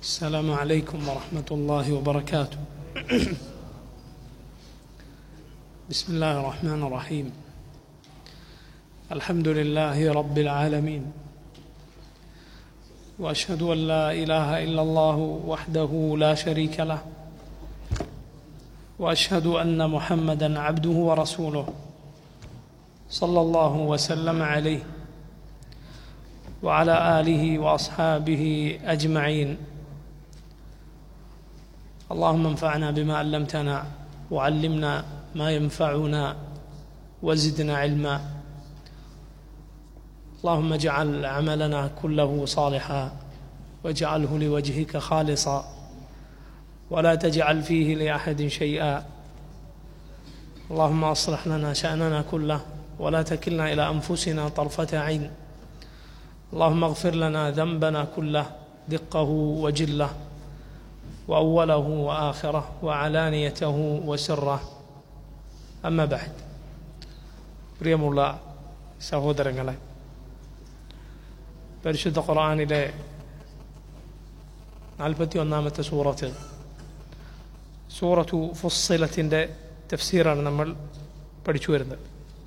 السلام عليكم ورحمة الله وبركاته بسم الله الرحمن الرحيم الحمد لله رب العالمين واشهد ان لا اله الا الله وحده لا شريك له واشهد ان محمدا عبده ورسوله صلى الله وسلم عليه وعلى اله واصحابه اجمعين اللهم انفعنا بما علمتنا وعلمنا ما ينفعنا وزدنا علما اللهم اجعل عملنا كله صالحا واجعله لوجهك خالصا ولا تجعل فيه لاحد شيئا اللهم اصلح لنا شاننا كله ولا تكلنا الى انفسنا طرفه عين اللهم اغفر لنا ذنبنا كله دقه وجله واوله واخره وعلانيته وسره അമ്മ ബഹദ് പ്രിയമുള്ള സഹോദരങ്ങളെ പരിശുദ്ധ ഖുർആാനിലെ നാൽപ്പത്തി ഒന്നാമത്തെ സൂറത്ത് സൂറത്തു ഫുസ്സിലത്തിൻ്റെ തഫ്സീറാണ് നമ്മൾ പഠിച്ചു വരുന്നത്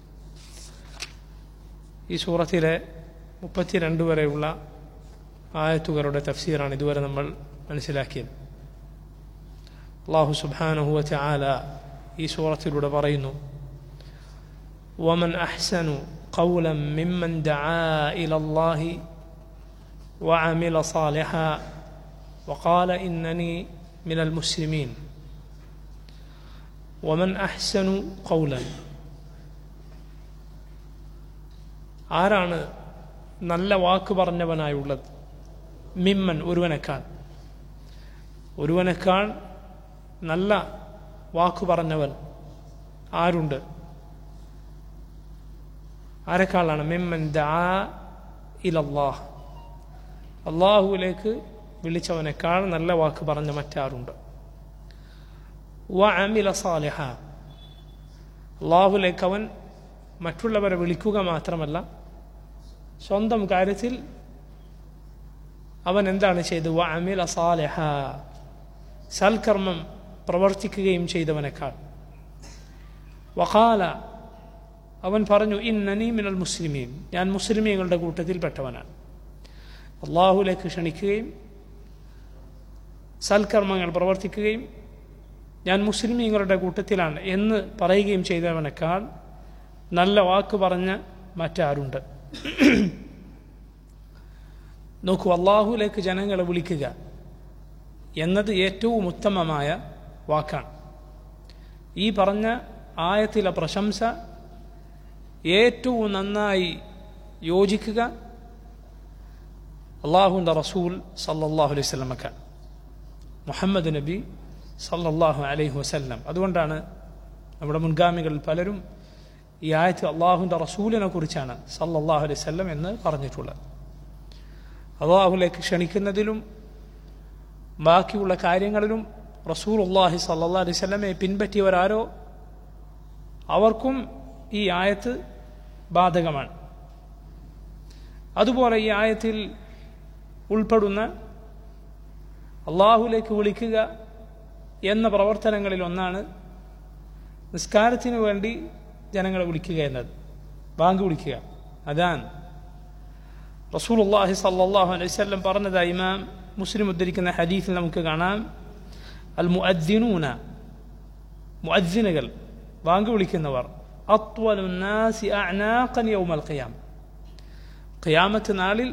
ഈ സൂറത്തിലെ മുപ്പത്തിരണ്ട് വരെയുള്ള ആയത്തുകളുടെ തഫ്സീറാണ് ഇതുവരെ നമ്മൾ മനസ്സിലാക്കിയത് അള്ളാഹു സുബാനഹുവ ആല ഈ സൂറത്തിലൂടെ പറയുന്നു ومن أحسن قولا ممن دعا إلى الله وعمل صالحا وقال إنني من المسلمين ومن أحسن قولا ആരാണ് നല്ല വാക്ക് പറഞ്ഞവനായുള്ളത് മിമ്മൻ ഒരുവനേക്കാൾ ഒരുവനേക്കാൾ നല്ല വാക്കു പറഞ്ഞവൻ ആരുണ്ട് ആരെക്കാളാണ് മിമ്മൻ ദാ ഇലല്ലാഹ് അള്ളാഹുവിലേക്ക് വിളിച്ചവനേക്കാൾ നല്ല വാക്ക് പറഞ്ഞ മറ്റാരുണ്ട് വ അമില സാലിഹ അള്ളാഹുലേക്ക് അവൻ മറ്റുള്ളവരെ വിളിക്കുക മാത്രമല്ല സ്വന്തം കാര്യത്തിൽ അവൻ എന്താണ് ചെയ്തത് വ അമില സാലിഹ സൽക്കർമ്മം പ്രവർത്തിക്കുകയും ചെയ്തവനേക്കാൾ വഖാല അവൻ പറഞ്ഞു ഇന്നനി മിനൽ മുസ്ലിമീൻ ഞാൻ മുസ്ലിമീങ്ങളുടെ കൂട്ടത്തിൽപ്പെട്ടവനാണ് അള്ളാഹുലേക്ക് ക്ഷണിക്കുകയും സൽക്കർമ്മങ്ങൾ പ്രവർത്തിക്കുകയും ഞാൻ മുസ്ലിമീങ്ങളുടെ കൂട്ടത്തിലാണ് എന്ന് പറയുകയും ചെയ്തവനേക്കാൾ നല്ല വാക്ക് പറഞ്ഞ മറ്റാരുണ്ട് നോക്കൂ അള്ളാഹുലേക്ക് ജനങ്ങളെ വിളിക്കുക എന്നത് ഏറ്റവും ഉത്തമമായ വാക്കാണ് ഈ പറഞ്ഞ ആയത്തിലെ പ്രശംസ ഏറ്റവും നന്നായി യോജിക്കുക അള്ളാഹുൻ്റെ റസൂൽ സല്ലല്ലാഹു അലൈഹി സ്വലമക്ക മുഹമ്മദ് നബി സല്ലല്ലാഹു അലൈഹി വസല്ലം അതുകൊണ്ടാണ് നമ്മുടെ മുൻഗാമികളിൽ പലരും ഈ ആയത്ത് അള്ളാഹുൻ്റെ റസൂലിനെ കുറിച്ചാണ് സല്ലല്ലാഹു അലൈഹി വസല്ലം എന്ന് പറഞ്ഞിട്ടുള്ളത് അള്ളാഹുലേക്ക് ക്ഷണിക്കുന്നതിലും ബാക്കിയുള്ള കാര്യങ്ങളിലും റസൂൽ അള്ളാഹി സല്ലാ അലൈഹി സ്വലമെ പിൻപറ്റിയവരാരോ അവർക്കും ഈ ആയത്ത് ബാധകമാണ് അതുപോലെ ഈ ആയത്തിൽ ഉൾപ്പെടുന്ന അള്ളാഹുലേക്ക് വിളിക്കുക എന്ന പ്രവർത്തനങ്ങളിൽ ഒന്നാണ് നിസ്കാരത്തിന് വേണ്ടി ജനങ്ങളെ വിളിക്കുക എന്നത് ബാങ്ക് വിളിക്കുക അതാണ് റസൂൽ അള്ളാഹി സല്ലാഹു അലൈഹി സ്വല്ലം പറഞ്ഞതായി ഇമാം മുസ്ലിം ഉദ്ധരിക്കുന്ന ഹദീസിൽ നമുക്ക് കാണാം അൽ മുഅദ്ദിനൂന മുഅദ്ദിനുകൾ ബാങ്ക് വിളിക്കുന്നവർ അത്വലുന്നാസി അഅനാഖൻ യൗമൽ ഖിയാം ഖിയാമത്ത് നാളിൽ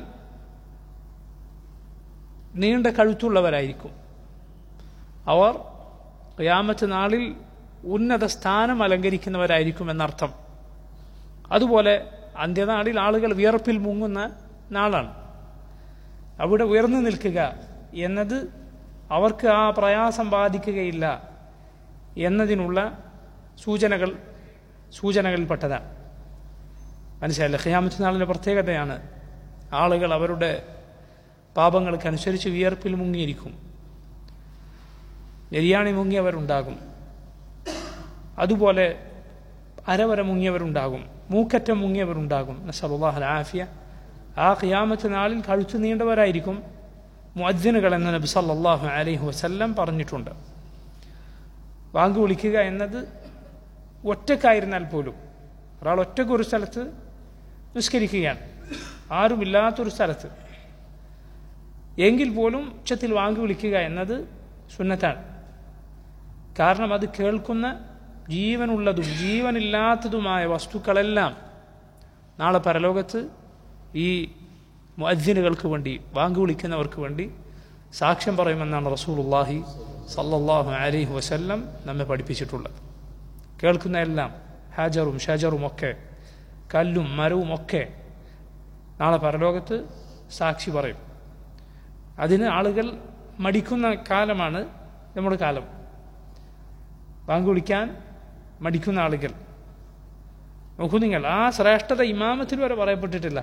നീണ്ട കഴുത്തുള്ളവരായിരിക്കും അവർ ഖിയാമത്ത് നാളിൽ ഉന്നത സ്ഥാനം അലങ്കരിക്കുന്നവരായിരിക്കും എന്നർത്ഥം അതുപോലെ അന്ത്യനാളിൽ ആളുകൾ വിയർപ്പിൽ മുങ്ങുന്ന നാളാണ് അവിടെ ഉയർന്നു നിൽക്കുക എന്നത് അവർക്ക് ആ പ്രയാസം ബാധിക്കുകയില്ല എന്നതിനുള്ള സൂചനകൾ സൂചനകളിൽപ്പെട്ടതാണ് മനസ്സിലായില്ല ഖിയാമത്ത് നാളിൻ്റെ പ്രത്യേകതയാണ് ആളുകൾ അവരുടെ പാപങ്ങൾക്കനുസരിച്ച് വിയർപ്പിൽ മുങ്ങിയിരിക്കും നെരിയാണി മുങ്ങിയവരുണ്ടാകും അതുപോലെ അരവര മുങ്ങിയവരുണ്ടാകും മൂക്കറ്റം മുങ്ങിയവരുണ്ടാകും നസറുല്ലാഹ് ആഫിയ ആ ഖിയാമത്ത് നാളിൽ കഴുത്തു നീണ്ടവരായിരിക്കും മുഅദ്ദിനുകൾ എന്ന് നബി സല്ലല്ലാഹു അലൈഹി വസല്ലം പറഞ്ഞിട്ടുണ്ട് വാങ്ക് വിളിക്കുക എന്നത് ഒറ്റക്കായിരുന്നാൽ പോലും ഒരാൾ ഒറ്റക്ക് ഒരു സ്ഥലത്ത് നിസ്കരിക്കുകയാണ് ആരുമില്ലാത്തൊരു സ്ഥലത്ത് എങ്കിൽ പോലും ഉച്ചത്തിൽ വാങ്ക് വിളിക്കുക എന്നത് സുന്നത്താണ് കാരണം അത് കേൾക്കുന്ന ജീവനുള്ളതും ജീവനില്ലാത്തതുമായ വസ്തുക്കളെല്ലാം നാളെ പരലോകത്ത് ഈ മുഅദ്ദിനുകൾക്ക് വേണ്ടി വാങ്ക് വിളിക്കുന്നവർക്ക് വേണ്ടി സാക്ഷ്യം പറയുമെന്നാണ് റസൂലുള്ളാഹി സല്ലല്ലാഹു അലൈഹി വസല്ലം നമ്മെ പഠിപ്പിച്ചിട്ടുള്ളത് കേൾക്കുന്ന എല്ലാം ഹാജറും ഷജറും ഒക്കെ കല്ലും മരവും ഒക്കെ നാളെ പരലോകത്ത് സാക്ഷി പറയും അതിന് ആളുകൾ മടിക്കുന്ന കാലമാണ് നമ്മുടെ കാലം ബാങ്ക് വിളിക്കാൻ മടിക്കുന്ന ആളുകൾ നോക്കൂ നിങ്ങൾ ആ ശ്രേഷ്ഠത ഇമാമത്തിൽ വരെ പറയപ്പെട്ടിട്ടില്ല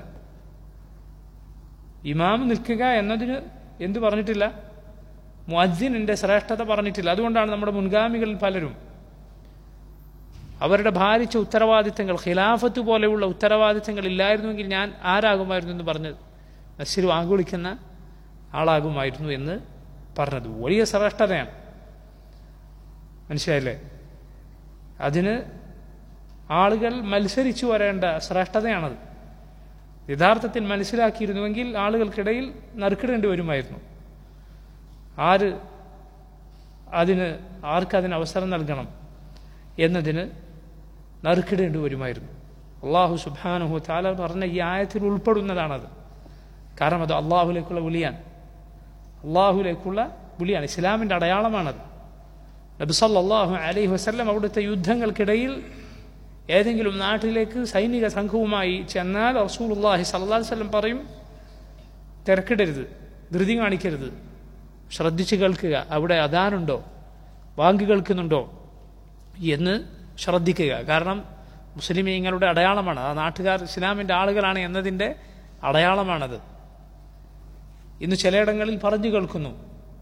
ഇമാം നിൽക്കുക എന്നതിന് എന്തു പറഞ്ഞിട്ടില്ല മുഅദ്ദിനിന്റെ ശ്രേഷ്ഠത പറഞ്ഞിട്ടില്ല അതുകൊണ്ടാണ് നമ്മുടെ മുൻഗാമികളിൽ പലരും അവരുടെ ഭാരിച്ച ഉത്തരവാദിത്തങ്ങൾ ഖിലാഫത്ത് പോലെയുള്ള ഉത്തരവാദിത്തങ്ങൾ ഇല്ലായിരുന്നുവെങ്കിൽ ഞാൻ ആരാകുമായിരുന്നു എന്ന് പറഞ്ഞത് നസ്സിർ വാങ്കുവിളിക്കുന്ന ആളാകുമായിരുന്നു എന്ന് പറഞ്ഞത് വലിയ ശ്രേഷ്ഠതയാണ് മനസ്സിലായില്ലേ അതിന് ആളുകൾ മത്സരിച്ചു വരേണ്ട ശ്രേഷ്ഠതയാണത് യഥാർത്ഥത്തിൽ മനസ്സിലാക്കിയിരുന്നുവെങ്കിൽ ആളുകൾക്കിടയിൽ നറുക്കിടേണ്ടി വരുമായിരുന്നു ആര് അതിന് ആർക്കതിന് അവസരം നൽകണം എന്നതിന് നറുക്കിടേണ്ടി വരുമായിരുന്നു അള്ളാഹു സുബാനുഹു താല പറഞ്ഞ ഈ ആയത്തിൽ ഉൾപ്പെടുന്നതാണത് കാരണം അത് അള്ളാഹുലേക്കുള്ള വിളിയാണ് അള്ളാഹുലേക്കുള്ള വിളിയാണ് ഇസ്ലാമിൻ്റെ അടയാളമാണത് നബിസല്ലാഹു അലൈഹി വസ്ല്ലം അവിടുത്തെ യുദ്ധങ്ങൾക്കിടയിൽ ഏതെങ്കിലും നാട്ടിലേക്ക് സൈനിക സംഘവുമായി ചെന്നാൽ റസൂലുള്ളാഹി സല്ലല്ലാഹു അലൈഹി വസല്ലം പറയും തിരക്കിടരുത് ധൃതി കാണിക്കരുത് ശ്രദ്ധിച്ച് കേൾക്കുക അവിടെ അതാനുണ്ടോ വാങ്ക് കേൾക്കുന്നുണ്ടോ എന്ന് ശ്രദ്ധിക്കുക കാരണം മുസ്ലിമീങ്ങളുടെ അടയാളമാണ് ആ നാട്ടുകാർ ഇസ്ലാമിൻ്റെ ആളുകളാണ് എന്നതിൻ്റെ അടയാളമാണത് ഇന്ന് ചിലയിടങ്ങളിൽ പറഞ്ഞു കേൾക്കുന്നു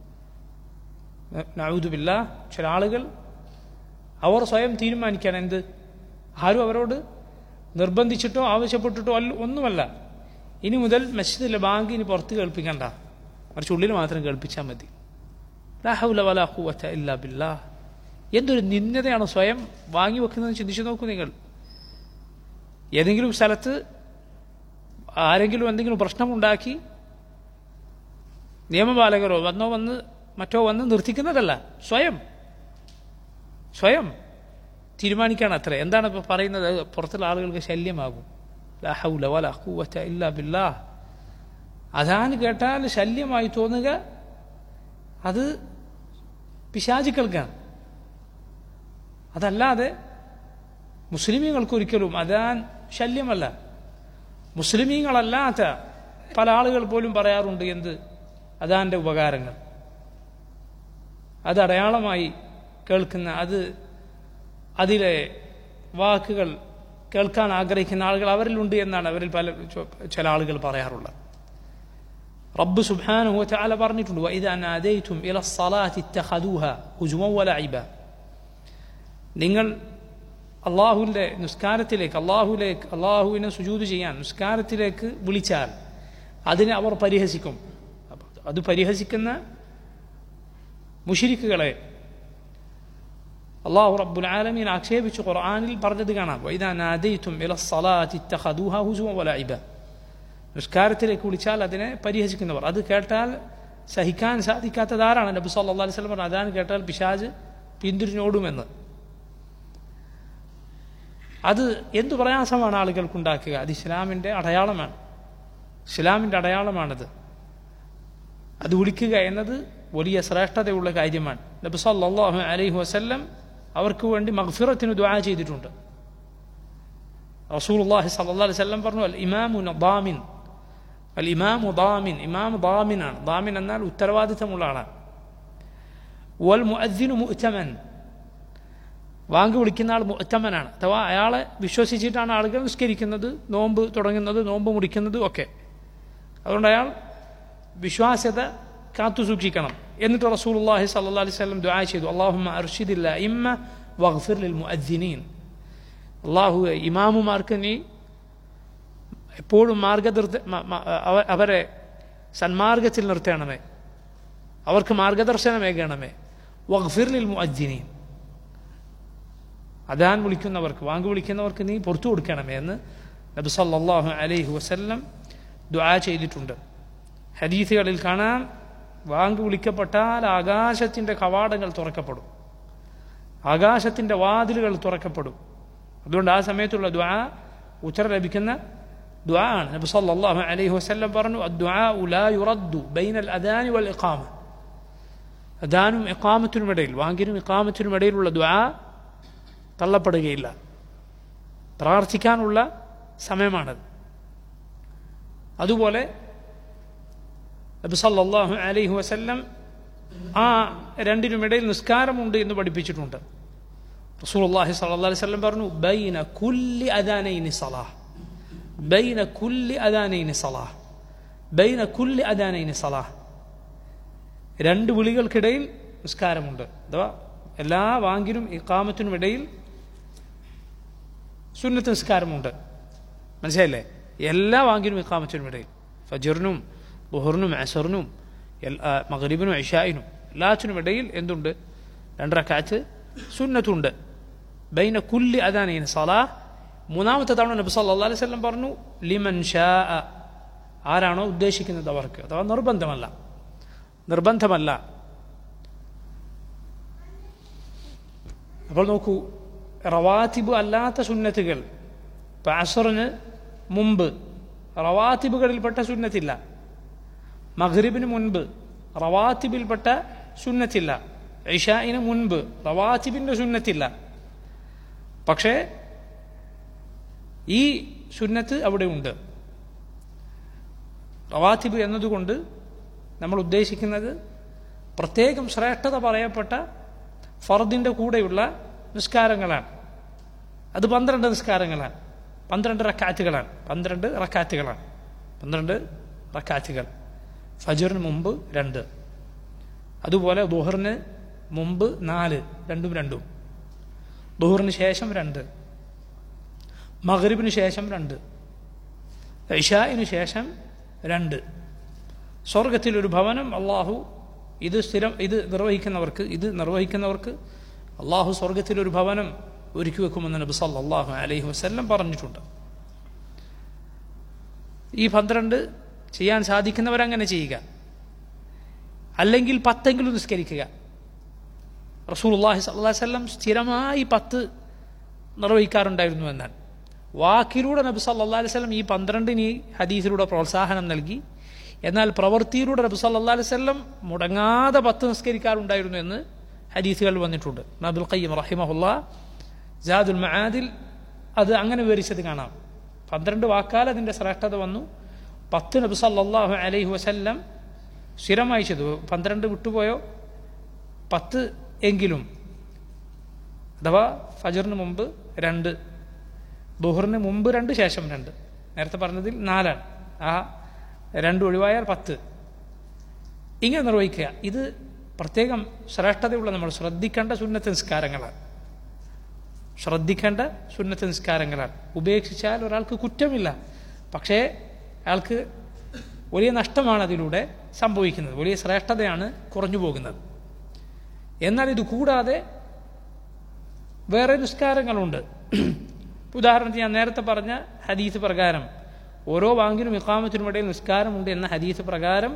നഴുതുമില്ല ചില ആളുകൾ അവർ സ്വയം തീരുമാനിക്കാൻ എന്ത് ആരും അവരോട് നിർബന്ധിച്ചിട്ടോ ആവശ്യപ്പെട്ടിട്ടോ അല്ല ഒന്നുമല്ല ഇനി മുതൽ മസ്ജിദിലെ ബാങ്ക് ഇനി പുറത്ത് കേൾപ്പിക്കണ്ട മറിച്ച് ഉള്ളിൽ മാത്രം കേൾപ്പിച്ചാൽ മതി ലാഹുല വലാഹുവറ്റ ഇല്ല ബില്ലാ എന്തൊരു നിന്ദതയാണ് സ്വയം വാങ്ങി വെക്കുന്നത് ചിന്തിച്ചു നോക്കൂ നിങ്ങൾ ഏതെങ്കിലും സ്ഥലത്ത് ആരെങ്കിലും എന്തെങ്കിലും പ്രശ്നമുണ്ടാക്കി നിയമപാലകരോ വന്നോ വന്ന് മറ്റോ വന്ന് നിർത്തിക്കുന്നതല്ല സ്വയം സ്വയം തീരുമാനിക്കുകയാണ് അത്ര എന്താണ് ഇപ്പോൾ പറയുന്നത് പുറത്തുള്ള ആളുകൾക്ക് ശല്യമാകും ലാഹൗല വല കൂവറ്റ ഇല്ല ബില്ലാ അതാണ് കേട്ടാൽ ശല്യമായി തോന്നുക അത് പിശാചുക്കൾക്കാണ് അതല്ലാതെ മുസ്ലിമീങ്ങൾക്കൊരിക്കലും അതാൻ ശല്യമല്ല മുസ്ലിമീങ്ങളല്ലാത്ത പല ആളുകൾ പോലും പറയാറുണ്ട് എന്ത് അതാൻ്റെ ഉപകാരങ്ങൾ അത് അടയാളമായി കേൾക്കുന്ന അത് അതിലെ വാക്കുകൾ കേൾക്കാൻ ആഗ്രഹിക്കുന്ന ആളുകൾ അവരിലുണ്ട് എന്നാണ് അവരിൽ പല ചില ആളുകൾ പറയാറുള്ളത് റബ്ബ് സുബ്ഹാനഹു വതആല പറഞ്ഞിട്ടുണ്ട് വഇദാ നാദൈതും ഇല الصلاة اتخذوها هجوا ولعبا നിങ്ങൾ അള്ളാഹുവിൻ്റെ നിസ്കാരത്തിലേക്ക് അള്ളാഹുലേക്ക് അള്ളാഹുവിനെ സുജൂത് ചെയ്യാൻ നിസ്കാരത്തിലേക്ക് വിളിച്ചാൽ അതിനെ അവർ പരിഹസിക്കും അത് പരിഹസിക്കുന്ന മുഷിരിക്കുകളെ അള്ളാഹു റബ്ബുൽ ആലമീൻ ആക്ഷേപിച്ച് ഖുർആാനിൽ പറഞ്ഞത് കാണാം വൈദാ നാദൈതും ഇല الصلاة اتخذوها هجوا ولعبا നിസ്കാരത്തിലേക്ക് വിളിച്ചാൽ അതിനെ പരിഹസിക്കുന്നവർ അത് കേട്ടാൽ സഹിക്കാൻ സാധിക്കാത്തതാരാണ് നബി സല്ലല്ലാഹു അലൈഹി വസല്ലം അതാണ് കേട്ടാൽ പിശാജ് പിന്തിരിഞ്ഞോടുമെന്ന് അത് എന്തു പ്രയാസമാണ് ആളുകൾക്കുണ്ടാക്കുക അത് ഇസ്ലാമിൻ്റെ അടയാളമാണ് ഇസ്ലാമിൻ്റെ അടയാളമാണത് അത് വിളിക്കുക എന്നത് വലിയ ശ്രേഷ്ഠതയുള്ള കാര്യമാണ് നബി സല്ലല്ലാഹു അലൈഹി വസല്ലം അവർക്ക് വേണ്ടി മഗ്ഫിറത്തിന് ദുആ ചെയ്തിട്ടുണ്ട് റസൂലുള്ളാഹി സല്ലല്ലാഹു അലൈഹി വസല്ലം പറഞ്ഞു അൽ ഇമാമു ദാമിൻ അൽ ഇമാമു ദാമിൻ ഇമാം ദാമിനാണ് ദാമിൻ എന്നാൽ ഉത്തരവാദിത്തമുള്ള ആളാണ് വൽ മുഅദ്ദിനു മുഅ്തമൻ വാങ്ക് വിളിക്കുന്ന ആൾ മുഅ്തമനാണ് അഥവാ അയാളെ വിശ്വസിച്ചിട്ടാണ് ആളുകൾ നിസ്കരിക്കുന്നത് നോമ്പ് തുടങ്ങുന്നത് നോമ്പ് മുടിക്കുന്നത് ഒക്കെ അതുകൊണ്ട് അയാൾ വിശ്വാസ്യത കാത്തു സൂക്ഷിക്കണം എന്നിട്ട് റസൂലുള്ളാഹി സല്ലല്ലാഹു അലൈഹി വസല്ലം ദുആ ചെയ്തു അല്ലാഹുമ്മ അർഷിദില്ല ഇമ്മ വഗ്ഫിർ ലിൽ മുഅദ്ദിനീൻ അള്ളാഹു ഇമാമുമാർക്ക് നീ എപ്പോഴും മാർഗനിർദ്ദ അവരെ സന്മാർഗത്തിൽ നിർത്തണമേ അവർക്ക് മാർഗദർശനമേകണമേ വഗ്ഫിർലിൽ മുഅജ്ജിനീൻ അദാൻ വിളിക്കുന്നവർക്ക് വാങ്ക് വിളിക്കുന്നവർക്ക് നീ പുറത്തു കൊടുക്കണമേ എന്ന് നബി സല്ലല്ലാഹു അലൈഹി വസല്ലം ദുആ ചെയ്തിട്ടുണ്ട് ഹദീസുകളിൽ കാണാൻ വാങ്ക് വിളിക്കപ്പെട്ടാൽ ആകാശത്തിൻ്റെ കവാടങ്ങൾ തുറക്കപ്പെടും ആകാശത്തിൻ്റെ വാതിലുകൾ തുറക്കപ്പെടും അതുകൊണ്ട് ആ സമയത്തുള്ള ദ്വാ ഉത്തരം ലഭിക്കുന്ന ദ്വാ ആണ് നബി സല്ലല്ലാഹു അലൈഹി വസല്ലം പറഞ്ഞു അദ്ദുആ ലാ യുറദ്ദു ബൈനൽ അദാനി വൽ ഇഖാമ അദാനും ഇഖാമത്തിനും ഇടയിൽ വാങ്കിനും ഇഖാമത്തിനും ഇടയിലുള്ള ദ്വാ തള്ളപ്പെടുകയില്ല പ്രാർത്ഥിക്കാനുള്ള സമയമാണത് അതുപോലെ നബി സല്ലല്ലാഹു അലൈഹി വസല്ലം ആ രണ്ടിനുമിടയിൽ നിസ്കാരമുണ്ട് എന്ന് പഠിപ്പിച്ചിട്ടുണ്ട് റസൂലുള്ളാഹി സ്വല്ലല്ലാഹി അലൈഹി വസല്ലം പറഞ്ഞു ബൈന കുല്ലി അദാനൈനി സലാഹ് ബൈന കുല്ലി അദാനൈനി സലാഹ് ബൈന കുല്ലി അദാനൈനി സലാഹ് രണ്ട് വിളികൾക്കിടയിൽ നിസ്കാരമുണ്ട് അഥവാ എല്ലാ വാങ്കിനും ഇക്കാമത്തിനും ഇടയിൽ സുന്നത്ത് നിസ്കാരമുണ്ട് മനസ്സിലായില്ലേ എല്ലാ വാങ്കിനും ഇക്കാമത്തിനും ഇടയിൽ ഫജറിനും ബുഹറിനും അസറിനും മഗരിബിനും ഇഷായിനും എല്ലാത്തിനും ഇടയിൽ എന്തുണ്ട് രണ്ടരക്കാറ്റ് സുന്നത്തുണ്ട് ബൈന കുല്ലി അദാനീൻ സലാ മൂന്നാമത്തെ തവണ നബി സല്ലല്ലാഹു അലൈഹി വസല്ലം പറഞ്ഞു ലിമൻ ഷാ ആരാണോ ഉദ്ദേശിക്കുന്നത് അവർക്ക് അഥവാ നിർബന്ധമല്ല നിർബന്ധമല്ല അപ്പോൾ നോക്കൂ റവാത്തിബ് അല്ലാത്ത സുന്നത്തുകൾ ഇപ്പം അസറിന് മുമ്പ് റവാത്തിബുകളിൽപ്പെട്ട സുന്നത്തില്ല മഗ്രിബിന് മുൻപ് റവാത്തിബിൽപ്പെട്ട സുന്നത്തില്ല ഇഷായിന് മുൻപ് റവാത്തിബിൻ്റെ സുന്നത്തില്ല പക്ഷേ ഈ സുന്നത്ത് അവിടെ ഉണ്ട് റവാത്തിബ് എന്നതുകൊണ്ട് നമ്മൾ ഉദ്ദേശിക്കുന്നത് പ്രത്യേകം ശ്രേഷ്ഠത പറയപ്പെട്ട ഫർദിൻ്റെ കൂടെയുള്ള നിസ്കാരങ്ങളാണ് അത് പന്ത്രണ്ട് നിസ്കാരങ്ങളാണ് പന്ത്രണ്ട് റക്കാറ്റുകളാണ് പന്ത്രണ്ട് റക്കാറ്റുകളാണ് പന്ത്രണ്ട് റക്കാറ്റുകൾ ഫജറിന് മുമ്പ് രണ്ട് അതുപോലെ ദുഹറിന് മുമ്പ് നാല് രണ്ടും രണ്ടും ദുഹറിന് ശേഷം രണ്ട് മഗ്രിബിന് ശേഷം രണ്ട് ഇഷായിന് ശേഷം രണ്ട് സ്വർഗത്തിലൊരു ഭവനം അള്ളാഹു ഇത് സ്ഥിരം ഇത് നിർവഹിക്കുന്നവർക്ക് ഇത് നിർവഹിക്കുന്നവർക്ക് അള്ളാഹു സ്വർഗത്തിലൊരു ഭവനം ഒരുക്കി വെക്കുമെന്ന് നബി സല്ലല്ലാഹു അലൈഹി വസല്ലം പറഞ്ഞിട്ടുണ്ട് ഈ പന്ത്രണ്ട് ചെയ്യാൻ സാധിക്കുന്നവരങ്ങനെ ചെയ്യുക അല്ലെങ്കിൽ പത്തെങ്കിലും നിസ്കരിക്കുക റസൂലുള്ളാഹി സ്വല്ലല്ലാഹി വസല്ലം സ്ഥിരമായി പത്ത് നിർവഹിക്കാറുണ്ടായിരുന്നു എന്നാണ് വാക്കിലൂടെ നബി സല്ലല്ലാഹി അലൈഹി വസല്ലം ഈ പന്ത്രണ്ടിന് ഈ ഹദീസിലൂടെ പ്രോത്സാഹനം നൽകി എന്നാൽ പ്രവൃത്തിയിലൂടെ നബി സല്ലല്ലാഹി അലൈഹി വസല്ലം മുടങ്ങാതെ പത്ത് നിസ്കരിക്കാറുണ്ടായിരുന്നു എന്ന് ഹദീസുകൾ വന്നിട്ടുണ്ട് നബുൽ ഖയ്യം റഹിമഹുല്ല ജാദുൽ മആദിൽ അത് അങ്ങനെ വിവരിച്ചത് കാണാം പന്ത്രണ്ട് വാക്കാൽ അതിൻ്റെ ശ്രേഷ്ഠത വന്നു പത്ത് നബി സല്ലല്ലാഹു അലൈഹി വസല്ലം സ്ഥിരമായി ചെയ്തു പന്ത്രണ്ട് വിട്ടുപോയോ പത്ത് എങ്കിലും അഥവാ ഫജറിന് മുമ്പ് രണ്ട് ദുഹറിന് മുമ്പ് രണ്ട് ശേഷം രണ്ട് നേരത്തെ പറഞ്ഞതിൽ നാലാണ് ആ രണ്ട് ഒഴിവായാൽ പത്ത് ഇങ്ങനെ നിർവഹിക്കുക ഇത് പ്രത്യേകം ശ്രേഷ്ഠതയുള്ള നമ്മൾ ശ്രദ്ധിക്കേണ്ട സുന്നത്ത് നിസ്കാരങ്ങളാണ് ശ്രദ്ധിക്കേണ്ട സുന്നത്ത് നിസ്കാരങ്ങളാണ് ഉപേക്ഷിച്ചാൽ ഒരാൾക്ക് കുറ്റമില്ല പക്ഷേ അയാൾക്ക് വലിയ നഷ്ടമാണ് അതിലൂടെ സംഭവിക്കുന്നത് വലിയ ശ്രേഷ്ഠതയാണ് കുറഞ്ഞു പോകുന്നത് എന്നാൽ ഇത് കൂടാതെ വേറെ നിസ്കാരങ്ങളുണ്ട് ഉദാഹരണത്തിന് ഞാൻ നേരത്തെ പറഞ്ഞ ഹദീസ് പ്രകാരം ഓരോ വാങ്കിനും ഇക്കാമത്തിനും ഇടയിൽ നിസ്കാരമുണ്ട് എന്ന ഹദീസ് പ്രകാരം